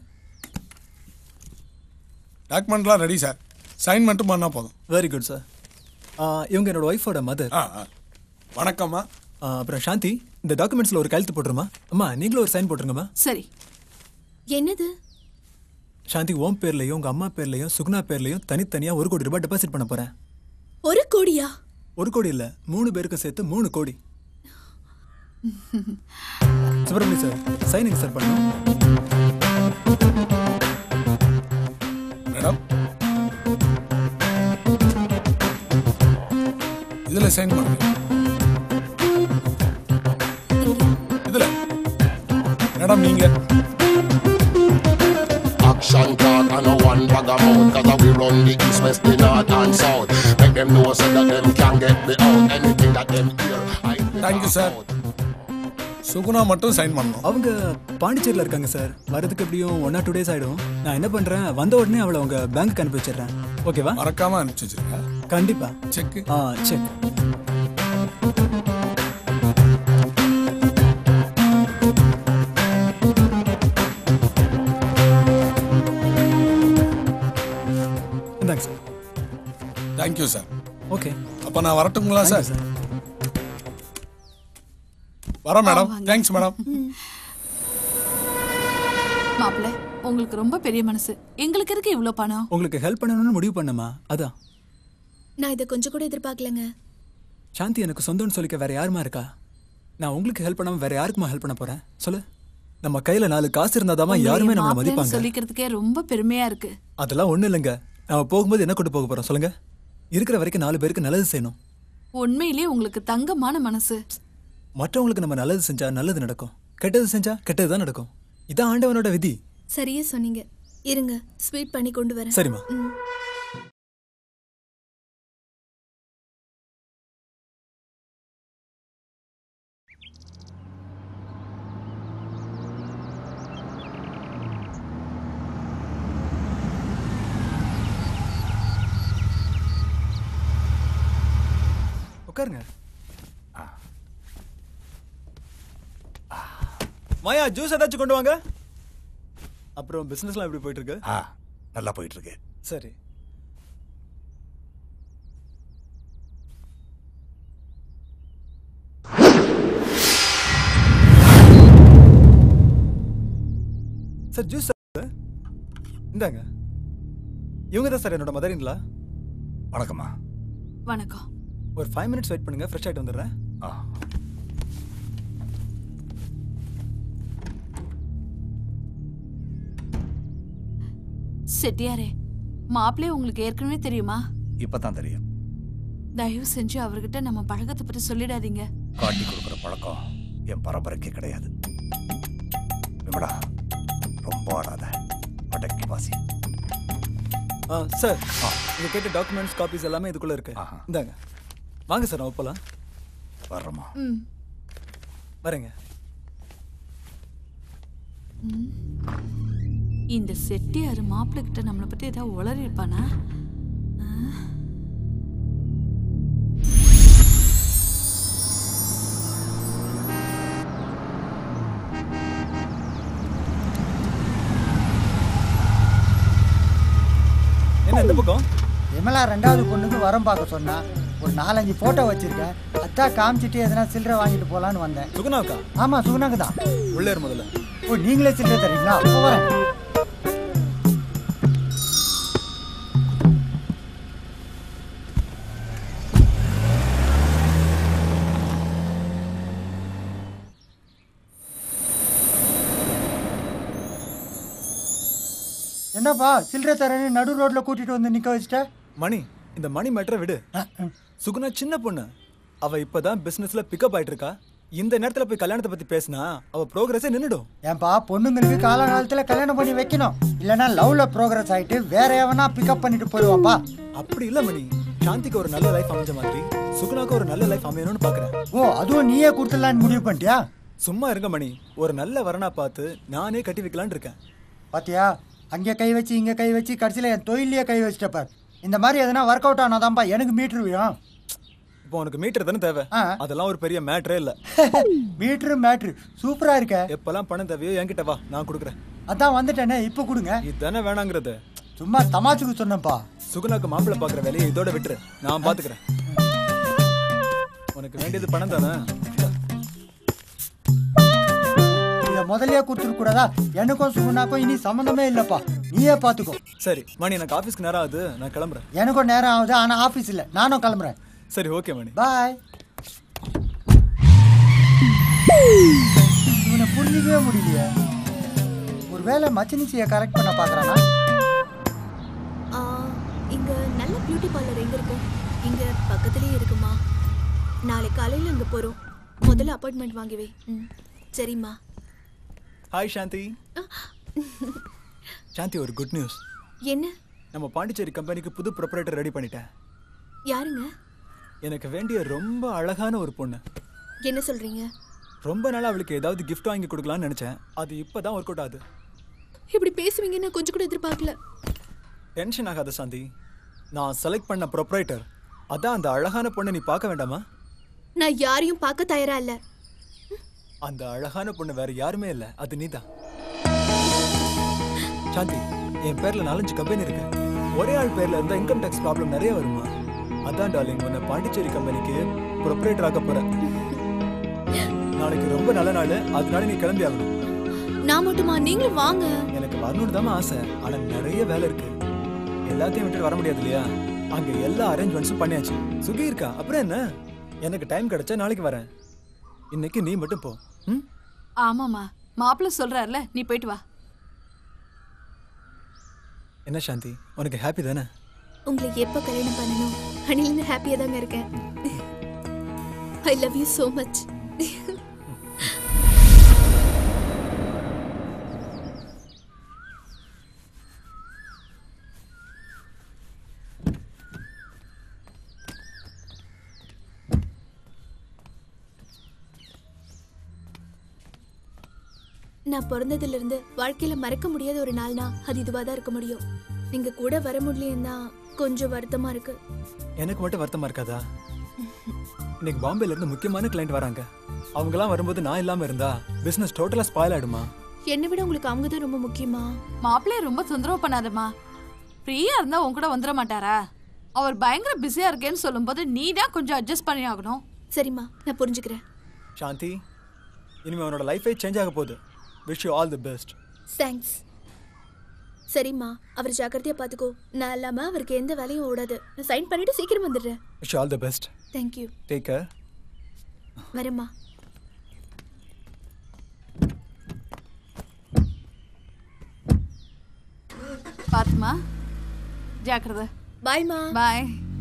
டாக்குமெண்ட்லாம் ரெடி சார் சைன் மட்டும் பண்ணா போதும் வெரி குட் சார் இவங்க என்னோட ஒய்ஃபோட மதர் ஆ ஆ. வணக்கம்மா அப்புறம் சாந்தி இந்த டாக்குமெண்ட்ஸ்ல ஒரு கையெழுத்து போட்டுருமா அம்மா நீங்களும் ஒரு சைன் போட்டுருங்கம்மா சரி என்னது சாந்தி ஓம் பேர்லயும் உங்க அம்மா பேர்லயும் சுகுணா பேர்லயும் தனித்தனியா ஒரு கோடி ரூபாய் டெபாசிட் பண்ண போறேன் ஒரு கோடியா ஒரு கோடி இல்ல மூணு பேருக்கு சேர்த்து மூணு கோடி சுப்பிரமணிய சார் சைனிங் சார் பண்ணணும் மேடம் இதுல சைன் பண்ணுங்க இதுல மேடம் நீங்க Action talk and no one bag of mouth Cause we run the east, west, the north and south Make them know so that them can get me out Anything that them hear I thank you sir Suguna மட்டும் sign பண்ணணும் அவங்க பாண்டிச்சேரியில் இருக்காங்க sir வரதுக்கு எப்படியும் one R two days ஆயிடும் நான் என்ன பண்றேன் வந்த உடனே அவளை உங்க பேங்க் அனுப்பி வச்சிடுறேன் ஓகேவா மறக்காம அனுப்பிச்சு வச்சிருங்க கண்டிப்பா செக் ஆ செக் இந்தாங்க சார் தேங்க்யூ சார் ஓகே அப்ப நான் வரட்டுங்களா சார் வரேன் மேடம் தேங்க்ஸ் மேடம் மாப்பிள்ள உங்களுக்கு ரொம்ப பெரிய மனசு எங்களுக்கு இருக்கு இவ்ளோ பணம் உங்களுக்கு ஹெல்ப் பண்ணணும்னு முடிவு பண்ணமா அதான் நான் இதை கொஞ்சம் கூட எதிர்பார்க்கலங்க சாந்தி எனக்கு சொந்தம்னு சொல்லிக்க வேற யாருமா இருக்கா நான் உங்களுக்கு ஹெல்ப் பண்ணாம வேற யாருக்குமா ஹெல்ப் பண்ண போறேன் சொல்லு நம்ம கையில நாலு காசு இருந்தாதாமா உங்களை யாருமே என் நம்மளை மாப்பிள்ளைன்னு மதிப்பாங்க சொல்லிக்கிறதுக்கே ரொம்ப பெருமையா இருக்கு அதெல்லாம் ஒண்ணும் இல்லைங்க நம்ம போகும்போது என்ன கொண்டு போக போறோம் சொல்லுங்க இருக்கிற வரைக்கும் நாலு பேருக்கு நல்லது செய்யணும் உண்மையிலேயே உங்களுக்கு தங்கமான மனசு மற்றவங்களுக்கு நம்ம நல்லது செஞ்சா நல்லது நடக்கும் கெட்டது செஞ்சா கெட்டது தான் நடக்கும் இதான் ஆண்டவனோட விதி சரியா சொன்னீங்க இருங்க ஸ்வீட் பண்ணி கொண்டு வரேன் சரிம்மா. ம். உட்காருங்க மாயா ஜூஸ் ஏதாச்சும் கொண்டு வாங்க அப்புறம் பிசினஸ்லாம் எப்படி போயிட்டு இருக்கு ஆ நல்லா போயிட்டு இருக்கு சரி சார் ஜூஸ் சார் இந்தாங்க இவங்க தான் சார் என்னோட மதரின்லா வணக்கம்மா வணக்கம் ஒரு ஃபைவ் மினிட்ஸ் வெயிட் பண்ணுங்க ஃப்ரெஷ் ஆகிட்டு வந்துடுறேன் ஆ செட்டியாரே மாப்பிள்ளை உங்களுக்கு ஏற்கனவே தெரியுமா இப்பதான் தெரியும் தயவு செஞ்சு அவர்கிட்ட நம்ம பழக்கத்தை பத்தி சொல்லிடாதீங்க காட்டி கொடுக்குற பழக்கம் என் பரம்பரைக்கே கிடையாது விமடா ரொம்ப ஆடாத அடக்கி வாசி ஆ சார் நீங்க கேட்ட டாக்குமெண்ட்ஸ் காப்பீஸ் எல்லாமே இதுக்குள்ள இருக்கு இந்தாங்க வாங்க சார் நான் போலாம் வர்றோமா ம் வரேங்க ம். இந்த செட்டியார் மாப்பிள்ளை கிட்ட நம்மளை பத்தி ஏதாவது உளறி இருப்பானா என்ன இந்த பக்கம் விமலா ரெண்டாவது பொண்ணுக்கு வரம் பார்க்க சொன்னா ஒரு நாலஞ்சு போட்டோ வச்சிருக்கேன் அதான் காமிச்சிட்டு எதனா சில்லறை வாங்கிட்டு போலான்னு வந்தேன் சுகுணாவுக்கா ஆமா சுகுணாக்கு தான் உள்ளே இரு முதல்ல ஓ நீங்களே சில்லறை தரீங்களா அப்போ வரேன் என்னப்பா சில்லறை தரேன்னு நடு ரோட்ல கூட்டிட்டு வந்து நிக்க வச்சுட்ட மணி இந்த மணி மேட்டரை விடு சுகுணா சின்ன பொண்ணு அவ இப்பதான் பிசினஸ்ல பிக்கப் ஆயிட்டு இருக்கா இந்த நேரத்துல போய் கல்யாணத்தை பத்தி பேசினா அவ ப்ரோக்ரஸே நின்னுடும் ஏன்பா பொண்ணுங்களுக்கு காலகாலத்துல கல்யாணம் பண்ணி வைக்கணும் இல்லைன்னா லவ்ல ப்ரோக்ரஸ் ஆயிட்டு வேற எவனா பிக்கப் பண்ணிட்டு போயிடுவாப்பா அப்படி இல்ல மணி சாந்திக்கு ஒரு நல்ல லைஃப் அமைஞ்ச மாதிரி சுகுணாக்கு ஒரு நல்ல லைஃப் அமையணும்னு பாக்குறேன் ஓ அதுவும் நீயே கொடுத்துடலான்னு முடிவு பண்ணிட்டியா சும்மா இருங்க மணி ஒரு நல்ல வரனா பார்த்து நானே கட்டி வைக்கலான்னு இருக்கேன் பாத்தியா அங்கே கை வச்சு இங்கே கை வச்சு கடைசியில் என் தொழிலையே கை வச்சிட்டப்ப இந்த மாதிரி எதனா ஒர்க் அவுட் ஆனாதான்ப்பா எனக்கு மீட்ரு வேணும் இப்போ உனக்கு மீட்டர் தானே தேவை அதெல்லாம் ஒரு பெரிய மேட்டரே இல்ல மீட்ரு மேட்ரு சூப்பரா இருக்க எப்பெல்லாம் பணம் தேவையோ என்கிட்ட வா நான் கொடுக்குறேன் அதான் வந்துட்டேனே இப்போ கொடுங்க இதுதானே வேணாங்கிறது சும்மா தமாச்சுக்கு சொன்னப்பா சுகுணாக்கு மாப்பிள்ளை பாக்குற வேலையை இதோட விட்டுரு நான் பாத்துக்கிறேன் உனக்கு வேண்டியது பணம் தானே இதை முதல்லயே கொடுத்துருக்க கூடாதா எனக்கும் சுகுணாக்கும் இனி சம்மந்தமே இல்லப்பா நீயே பார்த்துக்கோ சரி மணி எனக்கு ஆஃபீஸ்க்கு நேரம் ஆகுது நான் கிளம்புறேன் எனக்கும் நேரம் ஆகுது ஆனால் ஆஃபீஸ் இல்லை நானும் கிளம்புறேன் சரி ஓகே மணி பாய் இவனை புரிஞ்சிக்கவே முடியலையே ஒருவேளை மச்சினிச்சியை கரெக்ட் பண்ண பார்க்குறானா ஆ, இங்க நல்ல பியூட்டி பார்லர் எங்க இருக்கு இங்க பக்கத்துலயே இருக்குமா நாளை காலையில அங்க போறோம் முதல்ல அப்பாயின்மெண்ட் வாங்கி வை ம், சரிம்மா ஹாய் சாந்தி சாந்தி ஒரு குட் நியூஸ் என்ன நம்ம பாண்டிச்சேரி கம்பெனிக்கு புது ப்ரொப்பரேட்டர் ரெடி பண்ணிட்டேன் யாருங்க எனக்கு வேண்டிய ரொம்ப அழகான ஒரு பொண்ணு என்ன சொல்றீங்க ரொம்ப நாளா அவளுக்கு ஏதாவது gift வாங்கி கொடுக்கலாம்னு நினைச்சேன் அது இப்பதான் ஒர்க் அவுட் ஆகுது இப்படி பேசுவீங்கன்னு நான் கொஞ்சம் கூட எதிர்பார்க்கல டென்ஷன் ஆகாத சாந்தி நான் செலக்ட் பண்ண ப்ரொப்பரேட்டர் அதான் அந்த அழகான பொண்ணை நீ பார்க்க வேண்டாமா நான் யாரையும் பார்க்க தயாரா இல்ல அந்த அழகான பொண்ணு வேற யாருமே இல்ல அது நீதான் சாந்தி என் பேர்ல நாலஞ்சு கம்பெனி இருக்கு ஒரே ஆள் பேர்ல இருந்தா இன்கம் டேக்ஸ் ப்ராப்ளம் நிறைய வருமா அதான் டார்லிங் உன்னை பாண்டிச்சேரி கம்பெனிக்கு ப்ரொப்பரேட்டர் ஆக்க போறேன் நாளைக்கு ரொம்ப நல்ல நாள் அதனால நீ கிளம்பி ஆகணும் நான் மட்டுமா நீங்களும் வாங்க எனக்கு வரணும்னு தான் ஆசை ஆனா நிறைய வேலை இருக்கு எல்லாத்தையும் விட்டுட்டு வர முடியாது இல்லையா அங்க எல்லா அரேஞ்ச்மெண்ட்ஸும் பண்ணியாச்சு சுகி இருக்கா அப்புறம் என்ன எனக்கு டைம் கிடைச்சா நாளைக்கு வரேன் இன்னைக்கு நீ மட்டும் போ ம் ஆமாமா மாப்பிள்ள சொல்றாருல நீ போயிட்டு வா என்ன சாந்தி உனக்கு ஹாப்பி தானே உங்களை எப்ப கல்யாணம் பண்ணணும் அணிலிருந்து ஹாப்பியா தாங்க இருக்கேன் I love you so much நான் பிறந்ததுல இருந்து வாழ்க்கையில மறக்க முடியாத ஒரு நாள்னா அது இதுவா தான் இருக்க முடியும் நீங்க கூட வர முடியலன்னா கொஞ்சம் வருத்தமா இருக்கு எனக்கு மட்டும் வருத்தமா இருக்காதா இன்னைக்கு பாம்பேல இருந்து முக்கியமான கிளைண்ட் வராங்க அவங்கலாம் வரும்போது நான் இல்லாம இருந்தா பிசினஸ் டோட்டலா ஸ்பாயில் ஆயிடுமா என்னை விட உங்களுக்கு அவங்க தான் ரொம்ப முக்கியமா மாப்பிள்ளைய ரொம்ப தொந்தரவு பண்ணாதம்மா ஃப்ரீயா இருந்தா உன் கூட வந்துட மாட்டாரா அவர் பயங்கர பிஸியா இருக்கேன்னு சொல்லும்போது நீ தான் கொஞ்சம் அட்ஜஸ்ட் பண்ணி ஆகணும் சரிம்மா நான் புரிஞ்சுக்கிறேன் சாந்தி இனிமே உன்னோட லைஃபே சேஞ்ச் ஆக போகுது wish you all the best thanks சரிம்மா அவர் ஜாக்கிரதையா பாத்துக்கோ நான் இல்லாம அவருக்கு எந்த வேலையும் ஓடாது நான் சைன் பண்ணிட்டு சீக்கிரம் வந்துடுறேன் wish you all the best thank you take care வரேம்மா பாத்துமா ஜாக்கிரதை பாய்மா பாய்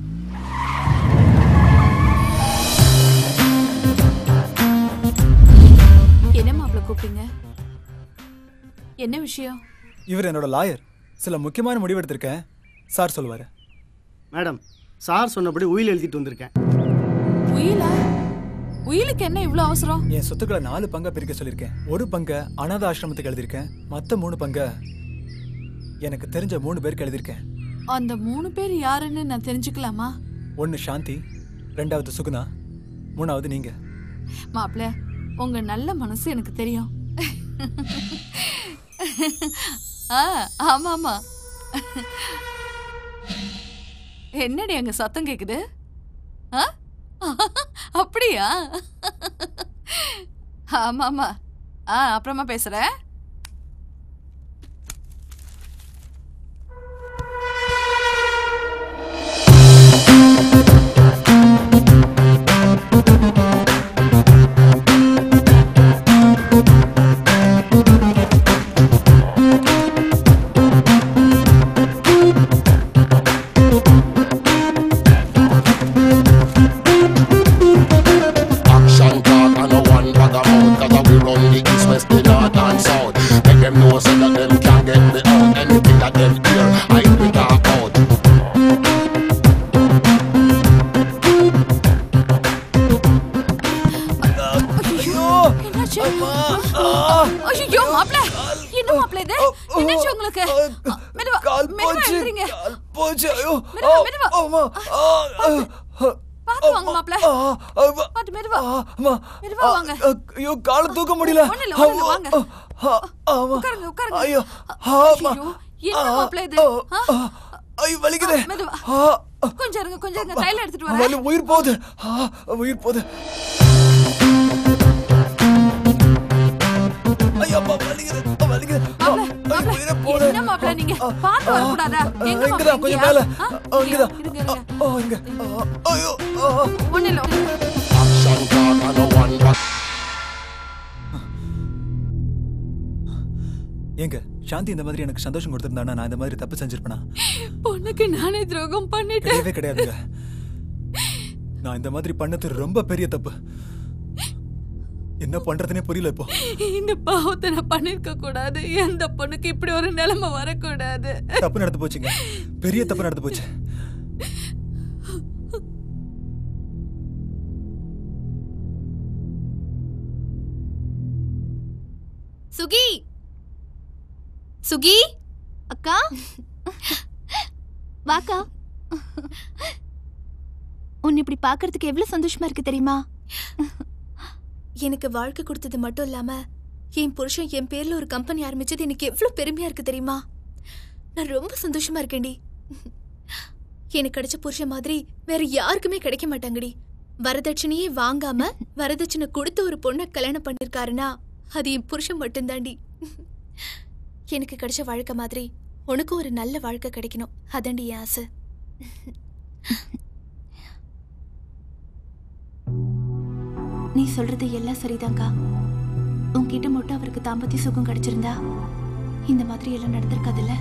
என்ன மாப்பிள்ள கூப்பிட்டீங்க என்ன விஷயம் இவர் என்னோட லாயர் சில முக்கியமான முடிவு எடுத்திருக்கேன் சார் சொல்லுவாரு மேடம் சார் சொன்னபடி உயில் எழுதிட்டு வந்திருக்கேன் உயிலா உயிலுக்கு என்ன இவ்வளவு அவசரம் என் சொத்துக்களை நாலு பங்கா பிரிக்க சொல்லியிருக்கேன் ஒரு பங்கை அனாத ஆசிரமத்துக்கு எழுதியிருக்கேன் மற்ற மூணு பங்கை எனக்கு தெரிஞ்ச மூணு பேருக்கு எழுதியிருக்கேன் அந்த மூணு பேர் யாருன்னு நான் தெரிஞ்சுக்கலாமா ஒன்று சாந்தி ரெண்டாவது சுகுணா மூணாவது நீங்க மாப்பிள்ள உங்க நல்ல மனசு எனக்கு தெரியும் ஆ ஆமா ஆமா என்னடி அங்க சத்தம் கேக்குது ஆ? அப்படியா ஆமா ஆமா ஆ அப்புறமா பேசுறேன் Action talk and no one bag of mouth Cause we run the east, west, the north and south Make them know so that them can get me out Anything that them hear, I be talk out ஐயோ என்னாச்சு ஐயோ மாப்ள என்ன மாப்ள இது என்னாச்சு உங்களுக்கு மெதுவா மெதுவா எழுந்திரீங்க போச்சு ஐயோ மெதுவா மெதுவா பாத்து வாங்க மாப்ள பாத்து மெதுவா மெதுவா வாங்க ஐயோ கால தூக்க முடியல ஒண்ணு இல்ல ஒண்ணு இல்ல வாங்க உட்காருங்க உட்காருங்க ஐயோ ஐயோ என்ன மாப்ள இது ஆ? ஐயோ வலிக்குது மெதுவா ஆ, கொஞ்சம் இருங்க கொஞ்சம் இருங்க கையில எடுத்துட்டு வலி வரேன் உயிர் போகுது ஆ, உயிர் போகுது ஐயோ அப்பா வலிக்குது வலிக்குது மாப்ள மாப்ள என்ன மாப்ள நீங்க பார்த்து வரக்கூடாதா எங்க இங்கதான் கொஞ்சம் மேல ஓ, இங்கதான் ஓ இங்க ஐயோ ஒண்ணு இல்ல Action talk and no one but ஏங்க சாந்தி இந்த மாதிரி எனக்கு சந்தோஷம் கொடுத்திருந்தானா நான் இந்த மாதிரி தப்பு செஞ்சிருப்பேனா பொண்ணுக்கு நானே துரோகம் பண்ணிட்டேன் கிடையவே கிடையாதுங்க நான் இந்த மாதிரி பண்ணது ரொம்ப பெரிய தப்பு என்ன பண்றதுனே புரியல இப்போ இந்த பாவத்தை நான் பண்ணிருக்க கூடாது எந்த பொண்ணுக்கு இப்படி ஒரு நிலைமை வரக்கூடாது தப்பு நடந்து போச்சுங்க பெரிய தப்பு நடந்து போச்சு சுகி சுகி அக்கா வாக்கா உன்னை இப்படி பார்க்கறதுக்கு எவ்வளவு சந்தோஷமா இருக்கு தெரியுமா எனக்கு வாழ்க்கை கொடுத்தது மட்டும் இல்லாம என் புருஷன் என் பேர்ல ஒரு கம்பெனி ஆரம்பிச்சது எனக்கு எவ்வளவு பெருமையா இருக்கு தெரியுமா நான் ரொம்ப சந்தோஷமா இருக்கேன்டி எனக்கு கிடைச்ச புருஷன் மாதிரி வேற யாருக்குமே கிடைக்க மாட்டாங்கடி வரதட்சணையே வாங்காம வரதட்சணை கொடுத்த ஒரு பொண்ணை கல்யாணம் பண்ணிருக்காருன்னா அது என் புருஷன் மட்டும்தாண்டி எனக்கு கிடைச்ச வாழ்க்கை மாதிரி உனக்கும் ஒரு நல்ல வாழ்க்கை கிடைக்கணும் அதாண்டி என் ஆசை நீ சொல்றது எல்லாம் சரிதான்க்கா உன்கிட்ட மட்டும் அவருக்கு தாம்பத்திய சுகம் கிடைச்சிருந்தா இந்த மாதிரி எல்லாம் நடந்திருக்காதுல்ல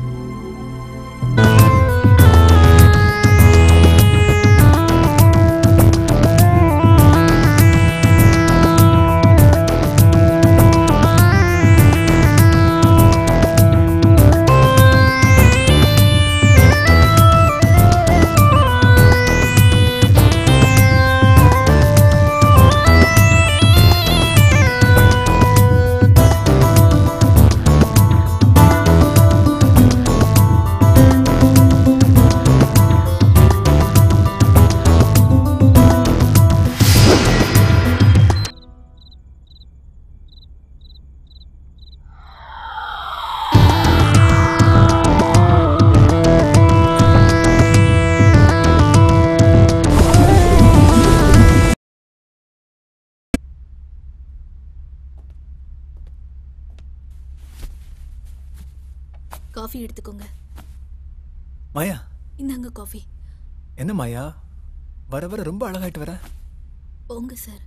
காஃபி எடுத்துக்கோங்க மாயா இந்தாங்க காஃபி என்ன மாயா வர வர ரொம்ப அழகாயிட்டு வர போங்க சார்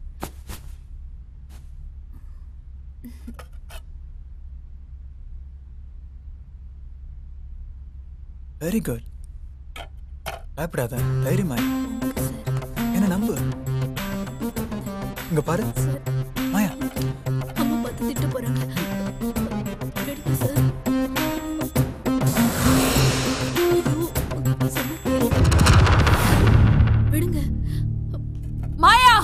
வெரி குட் பயப்படாத தைரியமா இரு. என்ன நம்பு இங்க பாரு மாயா அம்மா பார்த்து திட்ட போறாங்க விடுங்க சார் ஐயோ, சொன்னா கேளுங்க. விடுங்க மாயா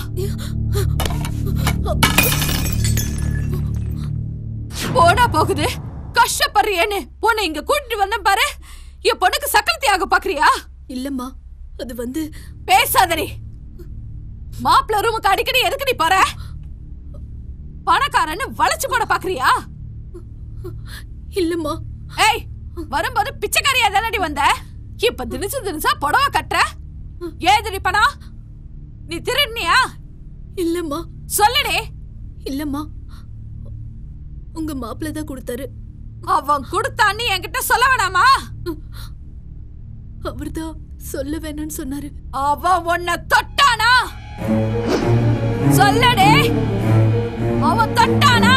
போடா போகுது கஷ்டப்படுறியேன்னு உன்னை இங்க கூட்டிட்டு வந்தேன் பாரு என் பொண்ணுக்கு சக்கரத்தியாக பாக்குறியா இல்லம்மா அது வந்து பேசாதடி மாப்பிள்ள ரூமுக்கு அடிக்கடி எதுக்கு நீ போற பணக்காரன்னு வளைச்சு போட பாக்குறியா இல்லம்மா ஏய் வரும்போது பிச்சைக்காரியா தானடி வந்த இப்ப தினிச்சு தினிச்சா புடவை கட்டுற ஏதுடி பணம் நீ திருடினியா இல்லம்மா சொல்லுடி இல்லம்மா உங்க மாப்பிள்ள தான் கொடுத்தாரு அவன் கொடுத்தான்னு என்கிட்ட சொல்ல வேணாமா அவர்தான் சொல்ல வேணாம்னு சொன்னாரு அவன் உன்னை தொட்டானா சொல்லடே அவன் தொட்டானா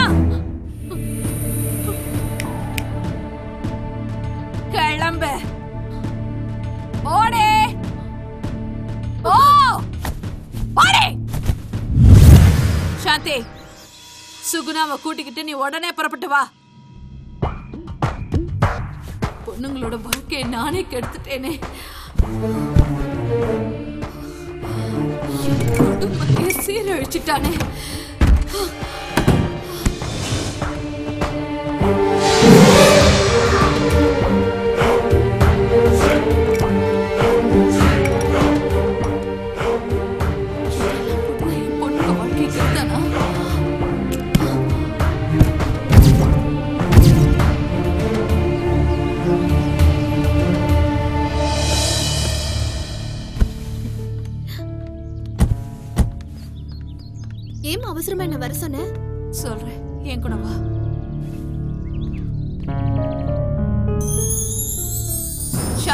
கிளம்பு ஓடே ஓ ஓடே சாந்தி சுகுணாவை கூட்டிக்கிட்டு நீ உடனே புறப்பட்டு வா பொண்ணுங்களோட வாழ்க்கையை நானே கெடுத்துட்டேனே என் குடும்பத்தையே சீரழிச்சிட்டானே என் பொண்ணுங்க வாழ்க்கை கெடுத்தானா ஏமா அவசரமா என்ன வர சொன்ன சொல்றேன் என் கூட வா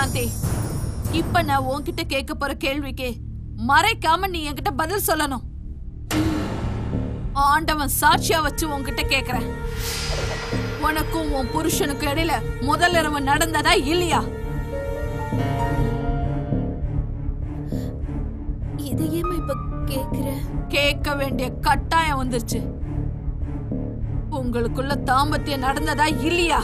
சாந்தி இப்ப நான் உன்கிட்ட கேட்க போற கேள்விக்கு மறைக்காம நீ என்கிட்ட பதில் சொல்லணும் ஆண்டவன் சாட்சியா வச்சு உன்கிட்ட கேக்குறேன் உனக்கும் உன் புருஷனுக்கும் இடையில முதல் இரவு நடந்ததா இல்லையா இதை ஏமா இப்ப கேக்குற கேட்க வேண்டிய கட்டாயம் வந்துருச்சு உங்களுக்குள்ள தாம்பத்தியம் நடந்ததா இல்லையா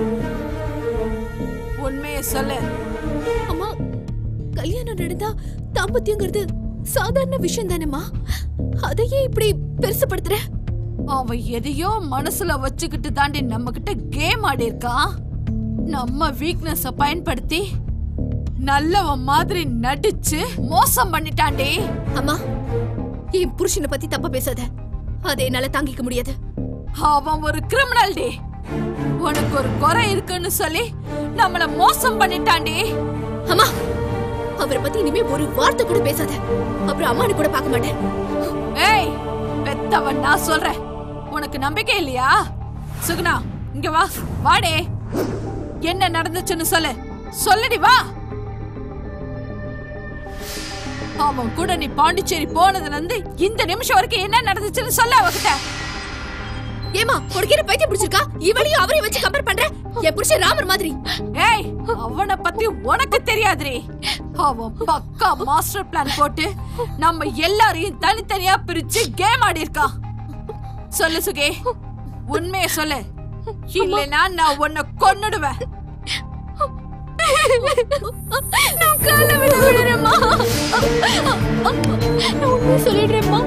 உண்மையை சொல்லு அம்மா கல்யாணம் நடந்தா தாம்பத்தியங்கிறது சாதாரண விஷயம் தானேம்மா அதையே இப்படி பெருசுப்படுத்துற அவன் எதையோ மனசுல வச்சுக்கிட்டு தாண்டி நம்ம கிட்ட கேம் ஆடி இருக்கான் நம்ம வீக்னஸ பயன்படுத்தி நல்லவன் மாதிரி நடிச்சு மோசம் பண்ணிட்டான்டி அம்மா என் புருஷனை பத்தி தப்பா பேசாத அதை என்னால தாங்கிக்க முடியாது அவன் ஒரு கிரிமினல் டி உனக்கு ஒரு குறை இருக்குன்னு சொல்லி நம்மள மோசம் பண்ணிட்டான்டி அம்மா அவரை பத்தி இனிமே ஒரு வார்த்தை கூட பேசாத அப்புறம் அம்மானு கூட பார்க்க மாட்டேன் ஏய் பெத்தவன் நான் சொல்றேன் உனக்கு நம்பிக்கை இல்லையா சுகுணா இங்க வா வாடே என்ன நடந்துச்சுன்னு சொல்லு சொல்லுடி வா அவன் கூட நீ பாண்டிச்சேரி போனதுல இருந்து இந்த நிமிஷம் வரைக்கும் என்ன நடந்துச்சுன்னு சொல்ல அவகிட்ட ஏமா உனக்கு என்ன பைத்தியம் பிடிச்சிருக்கா இவளையும் அவரையும் வச்சு கம்பேர் பண்ற என் புருஷன் ராமர் மாதிரி ஏய் அவனை பத்தி உனக்கு தெரியாதுரி அவன் பக்கா மாஸ்டர் பிளான் போட்டு நம்ம எல்லாரையும் தனித்தனியா பிரிச்சு கேம் ஆடி இருக்கான் சொல்லு சுகே உண்மையை சொல்லு இல்லைன்னா நான் உன்னை கொன்னுடுவேன் நான் கால விட விடுறேம்மா நான் உண்மையை சொல்லிடுறேம்மா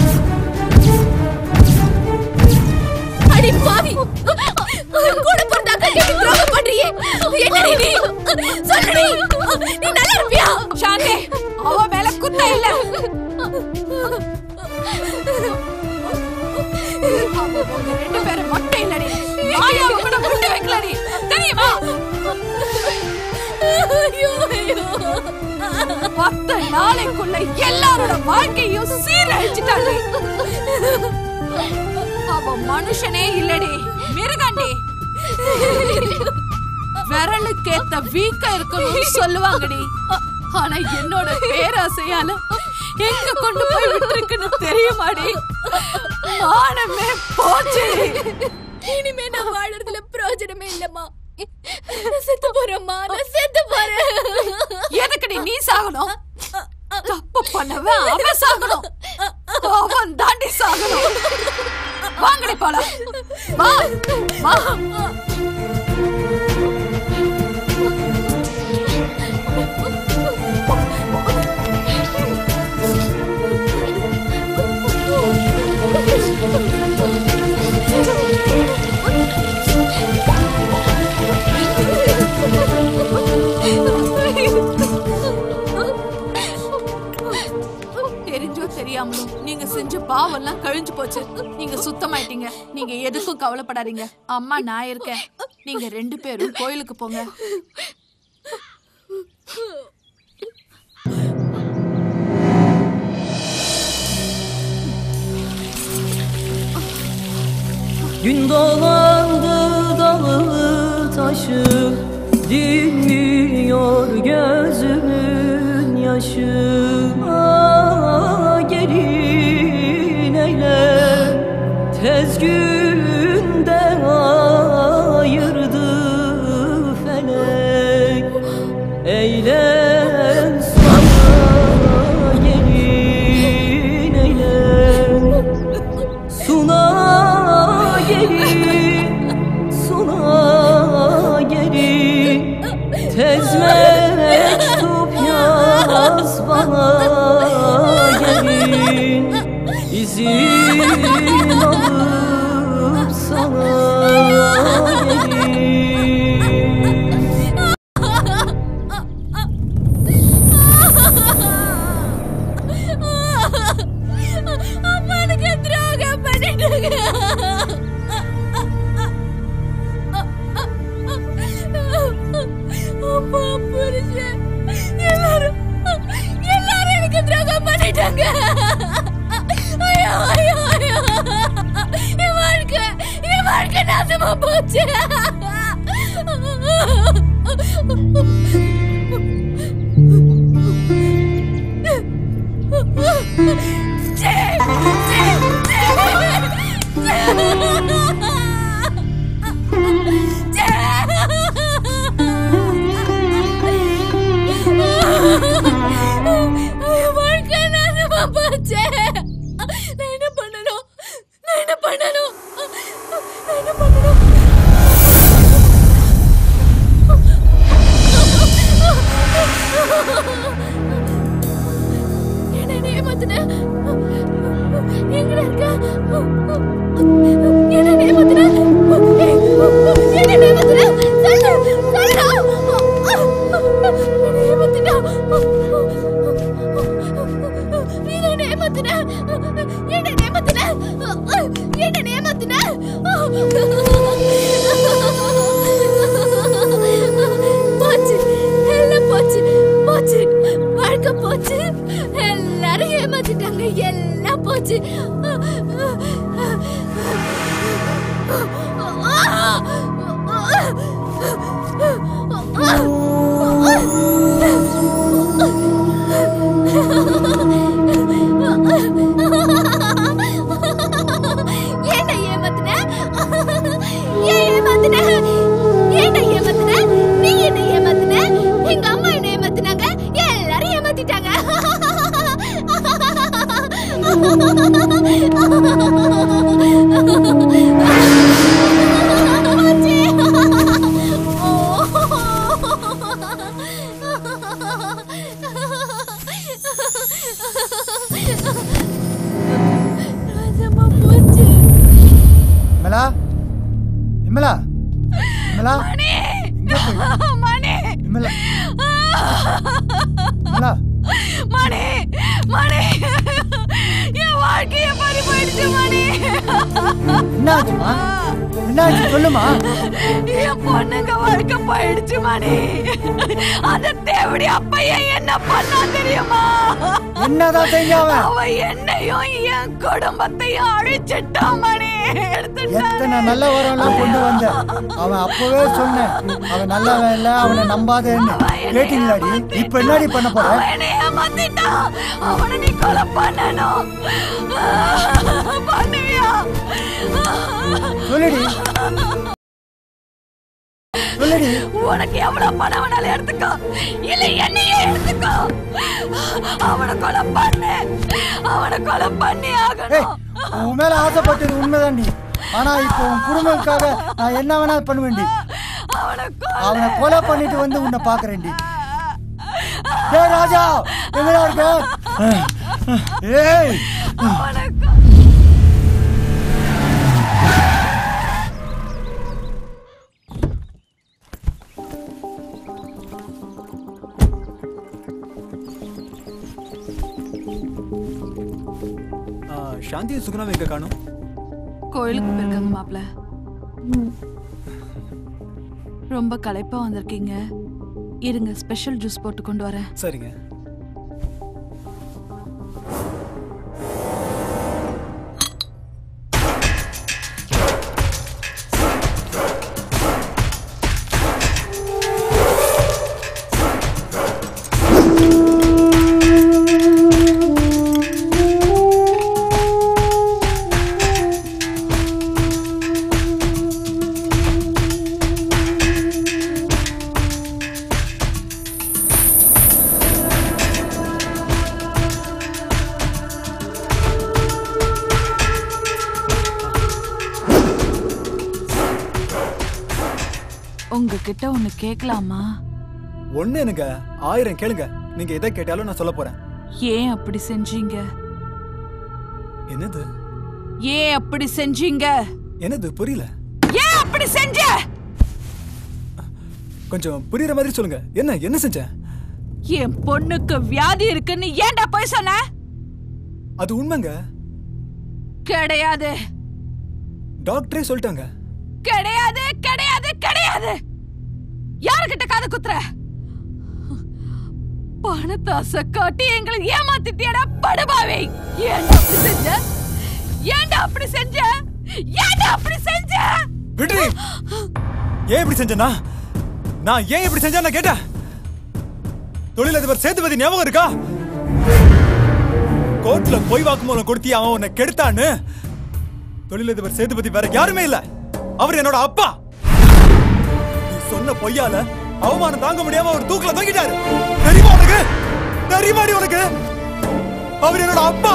அடி பாவி கூட பிறந்த அக்கா கிட்ட துரோகம் பண்றியே என்னடி நீ சொல்லுடி நீ நல்லா இருப்பியா சாந்தி அவ மேல குத்த இல்ல அவ உங்க ரெண்டு பேரும் மட்டும் இல்லடி மாயாவை கூட விட்டு வைக்கலடி தெரியுமா ஐயோ ஐயோ பத்து நாளைக்குள்ள எல்லாரோட வாழ்க்கையும் சீரழிச்சிட்டாடி அவ மனுஷனே இல்லடி மிருகண்டி விரலுக்கேத்த வீக்க இருக்கணும்னு சொல்லுவாங்கடி ஆனா என்னோட பேராசையால எங்க கொண்டு போய் விட்டுருக்குன்னு தெரியுமாடி மானமே போச்சு இனிமே நான் வாழறதுல பிரயோஜனமே இல்லம்மா நான் செத்து போறேம்மா நான் செத்து போறேன் எதுக்குடி நீ சாகணும் தப்பு பண்ணவன் அவன் சாகணும் அவன் தாண்டி சாகணும் வாங்கடி போலாம் வா வா தெரிஞ்சோ தெரியாமலோ நீங்க செஞ்ச பாவம் எல்லாம் கழிஞ்சு போச்சு நீங்க சுத்தமாயிட்டீங்க நீங்க எதுக்கும் கவலைப்படாதீங்க அம்மா நான் இருக்கேன் நீங்க ரெண்டு பேரும் கோயிலுக்கு போங்க Gün dolandı dalı taşı Dinmiyor gözümün yaşı Ah, Gelin eyle Tez günde ayırdı felek Eyle sana gelin eyle Suna gelin, suna gelin Tez mektup yaz bana gelin İzin alıp sana gelin அம்மானுக்கு துரோகம் பண்ணிட்டாங்க அப்பா புருஷன் எல்லாரும் எல்லாரும் எனக்கு துரோகம் பண்ணிட்டாங்க ஐயோ ஐயோ ஐயோ என் வாழ்க்கை என் வாழ்க்கை நாசமா போச்சு நீ என்ன ஏமாத்துன என்ன ஏமாத்துன என்ன ஏமாத்துன போச்சு எல்லாம் போச்சு போச்சு வாழ்க்கை போச்சு எல்லாரும் ஏமாத்திட்டாங்க எல்லாம் போச்சு ஏன்டா ஏமாத்துன ஏன் ஏமாத்துன ஏன்டா ஏமாத்துன நீ என்ன ஏமாத்துன எங்க அம்மா என்ன ஏமாத்துனாங்க எல்லாரும் ஏமாத்திட்டாங்க ராஜம்மா போச்சு விமலா விமலா விமலா எங்க போய்? மணி விமலா விமலா மணி மணி என் வாழ்க்கைய பறி போயிடுச்சு மணி என்னாச்சுமா என்னாச்சு சொல்லுமா என் பொண்ணுங்க வாழ்க்கை போயிடுச்சு மணி அந்த தேவடி அப்பையன் என்ன பண்ணா தெரியுமா என்னதான் செஞ்சாவ அவ என்னையும் என் குடும்பத்தையும் அழிச்சிட்டான் மணி எடுத்துட்டான் எத்தனை நல்ல வரம்லாம் கொண்டு வந்த அவன் அப்பவே சொன்னேன் அவன் நல்லவன் இல்ல அவனை நம்பாதேன்னு கேட்டீங்களாடி இப்ப என்னடி பண்ண போற அவனை ஏமாத்திட்டான் அவனை நீ கொலை பண்ணணும் பண்ணுவியா சொல்லுடி சொல்லுடி உனக்கு எவ்வளவு பணம் வேணாலும் எடுத்துக்கோ இல்ல என்னையே எடுத்துக்கோ அவனை கொலை பண்ணு அவனை கொலை பண்ணி ஏய், ஆகணும் உன் மேல ஆசைப்பட்டது உண்மைதான்டி ஆனா இப்போ உன் குடும்பத்துக்காக நான் என்ன வேணாலும் பண்ணுவேன்டி அவனை கொலை பண்ணிட்டு வந்து உன்னை பாக்குறேன்டி ஏய் ராஜா எங்கடா இருக்க ஏய் ஆ, சாந்தியும் சுகுணாவும் எங்க காணும் கோயிலுக்கு போயிருக்காங்க மாப்ள ரொம்ப களைப்பா வந்திருக்கீங்க இருங்க ஸ்பெஷல் ஜூஸ் போட்டு கொண்டு வரேன் சரிங்க உங்ககிட்ட ஒண்ணு கேட்கலாமா ஒண்ணு எனக்கு ஆயிரம் கேளுங்க நீங்க எதை கேட்டாலும் நான் சொல்ல போறேன் ஏன் அப்படி செஞ்சீங்க என்னது ஏன் அப்படி செஞ்சீங்க என்னது புரியல ஏன் அப்படி செஞ்ச கொஞ்சம் புரியுற மாதிரி சொல்லுங்க என்ன என்ன செஞ்சேன் என் பொண்ணுக்கு வியாதி இருக்குன்னு ஏன்டா போய் சொன்ன அது உண்மைங்க கிடையாது டாக்டரே சொல்லிட்டாங்க கிடையாது கிடையாது கிடையாது யாருக்கிட்ட காது குத்துற பணத்தாசை காட்டி எங்களை ஏமாத்திட்டியடா படுபாவே ஏன்டா அப்படி செஞ்ச ஏன்டா அப்படி செஞ்ச ஏன்டா அப்படி செஞ்ச விடுறி ஏன் இப்படி செஞ்சேனா நான் ஏன் இப்படி செஞ்சேன் நான் கேட்டேன் தொழிலதிபர் சேதுபதி ஞாபகம் இருக்கா கோர்ட்ல பொய் வாக்குமூலம் கொடுத்தி அவன் உன்னை கெடுத்தான்னு தொழிலதிபர் சேதுபதி வேற யாருமே இல்ல அவர் என்னோட அப்பா நீ சொன்ன பொய்யால அவமானம் தாங்க முடியாம அவர் தூக்குல தொங்கிட்டாரு தெரியுமா உனக்கு தெரியுமாடி உனக்கு அவர் என்னோட அப்பா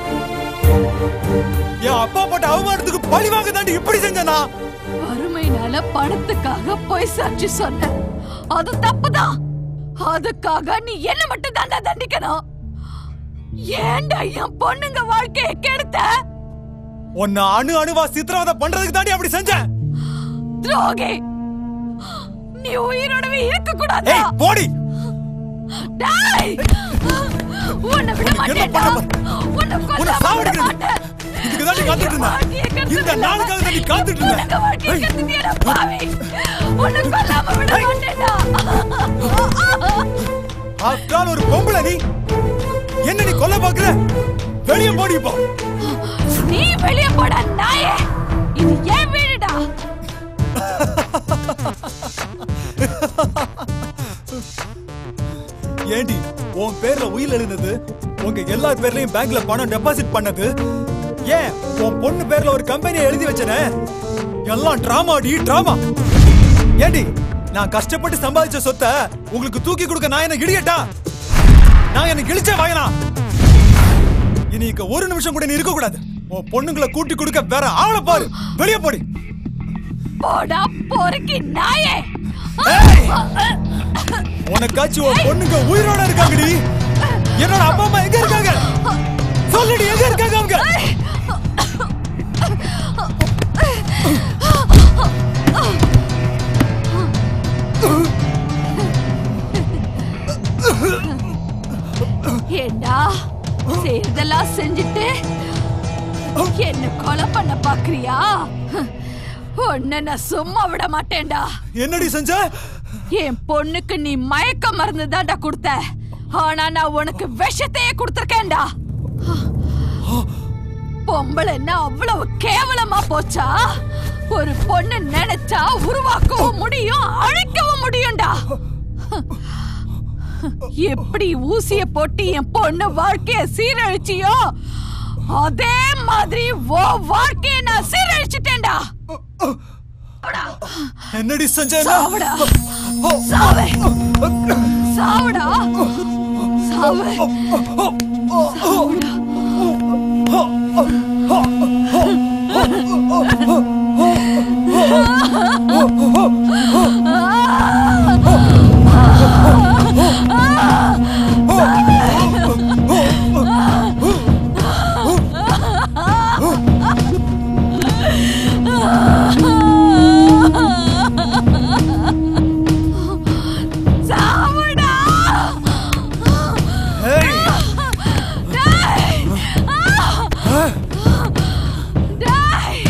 என் அப்பா போட்ட அவமானத்துக்கு பழி வாங்க தாண்டி இப்படி செஞ்சனா வறுமைனால பணத்துக்காக பொய் சாட்சி சொன்ன அது தப்புதான் அதுக்காக நீ என்ன மட்டும் தாண்டா தண்டிக்கணும் ஏன்டா என் பொண்ணுங்க வாழ்க்கைய கெடுத்த உன்னை அணு அணுவா சித்திரவதை பண்றதுக்கு தாண்டி அப்படி செஞ்சேன் துரோகி நீ உயிரோடவே இருக்க கூடாது ஏய் போடி டேய் உன்னை விட மாட்டேன்டா உன்னை கொல்ல மாட்டேன் இதுக்கு தான் நீ காத்துட்டு இருந்த இந்த நாளுக்காக தான் நீ காத்துட்டு இருந்த பாவி உன்னை கொல்லாம விட மாட்டேன்டா ஆஃப்டர் ஆல் ஒரு பொம்பளை நீ என்ன நீ கொல்ல பாக்குற வெளியே போடி இப்போ நீ வெளிய போடா நாயே இது ஏன் வீடுடா ஏண்டி உன் பேர்ல உயில் எழுந்தது உங்க எல்லா பேர்லயும் பேங்க்ல பணம் டெபாசிட் பண்ணது ஏன் உன் பொண்ணு பேர்ல ஒரு கம்பெனியை எழுதி வச்சனே எல்லாம் டிராமா டி டிராமா ஏண்டி நான் கஷ்டப்பட்டு சம்பாதிச்ச சொத்தை உங்களுக்கு தூக்கி கொடுக்க நான் என்ன இடியட்டா நான் என்ன கிழிச்சே வாங்கினா இனி இங்க ஒரு நிமிஷம் கூட நீ இருக்க கூடாது உன் பொண்ணுங்களை கூட்டி கொடுக்க வேற ஆளை பாரு வெளியே போடி போடா பொறுக்கி நாயே உனக்காச்சும் உன் பொண்ணுங்க உயிரோட இருக்காங்கடி என்னோட அப்பா அம்மா எங்க இருக்காங்க சொல்லுடி எங்க இருக்காங்க அவங்க ஏண்டா செய்யறதெல்லாம் செஞ்சுட்டு என்ன கொலை பண்ண பாக்குறியா உன்னை நான் சும்மா விட மாட்டேன்டா என்னடி செஞ்ச என் பொண்ணுக்கு நீ மயக்க மருந்து தான்டா கொடுத்த ஆனா நான் உனக்கு விஷத்தையே கொடுத்துருக்கேன்டா பொம்பளைன்னா அவ்வளவு கேவலமா போச்சா ஒரு பொண்ணு நினைச்சா உருவாக்கவும் முடியும் அழிக்கவும் முடியும்டா எப்படி ஊசிய போட்டு என் பொண்ணு வாழ்க்கைய சீரழிச்சியோ அதே மாதிரி ஓ வாழ்க்கைய நான் சீரழிச்சிட்டேன்டா என்னடி செஞ்ச சாவுடா சாவே சாவுடா சாவு சாவுடா டேய் டேய்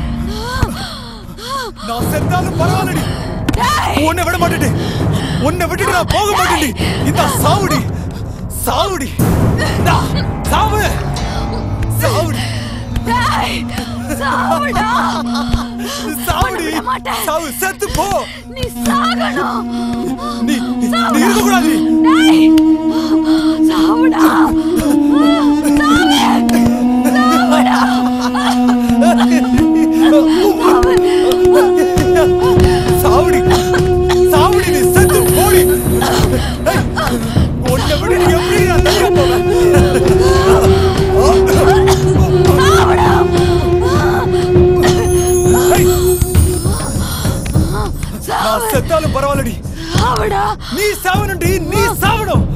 நான் செத்தாலும் பரவாயில்லடி உன்னை விட மாட்டேடி உன்னை விட்டுட்டு நான் போக மாட்டேடி இந்த சாவுடி சாவுடி இந்தா, சாவு சாவுடி டேய் சாவுடா சாவுடி சாவு செத்து போ நீ சாகணும் நீ நீ இருக்க கூடாது டேய் சாவுடா சாவுடி சாவுடி நீ செத்து போடி ஏய், உன்னை விட நீ எப்படி நான் தனியா போவேன் ஏய், நான் செத்தாலும் பரவாயில்லடி சாவுடா நீ சாவணும்டி நீ சாவணும்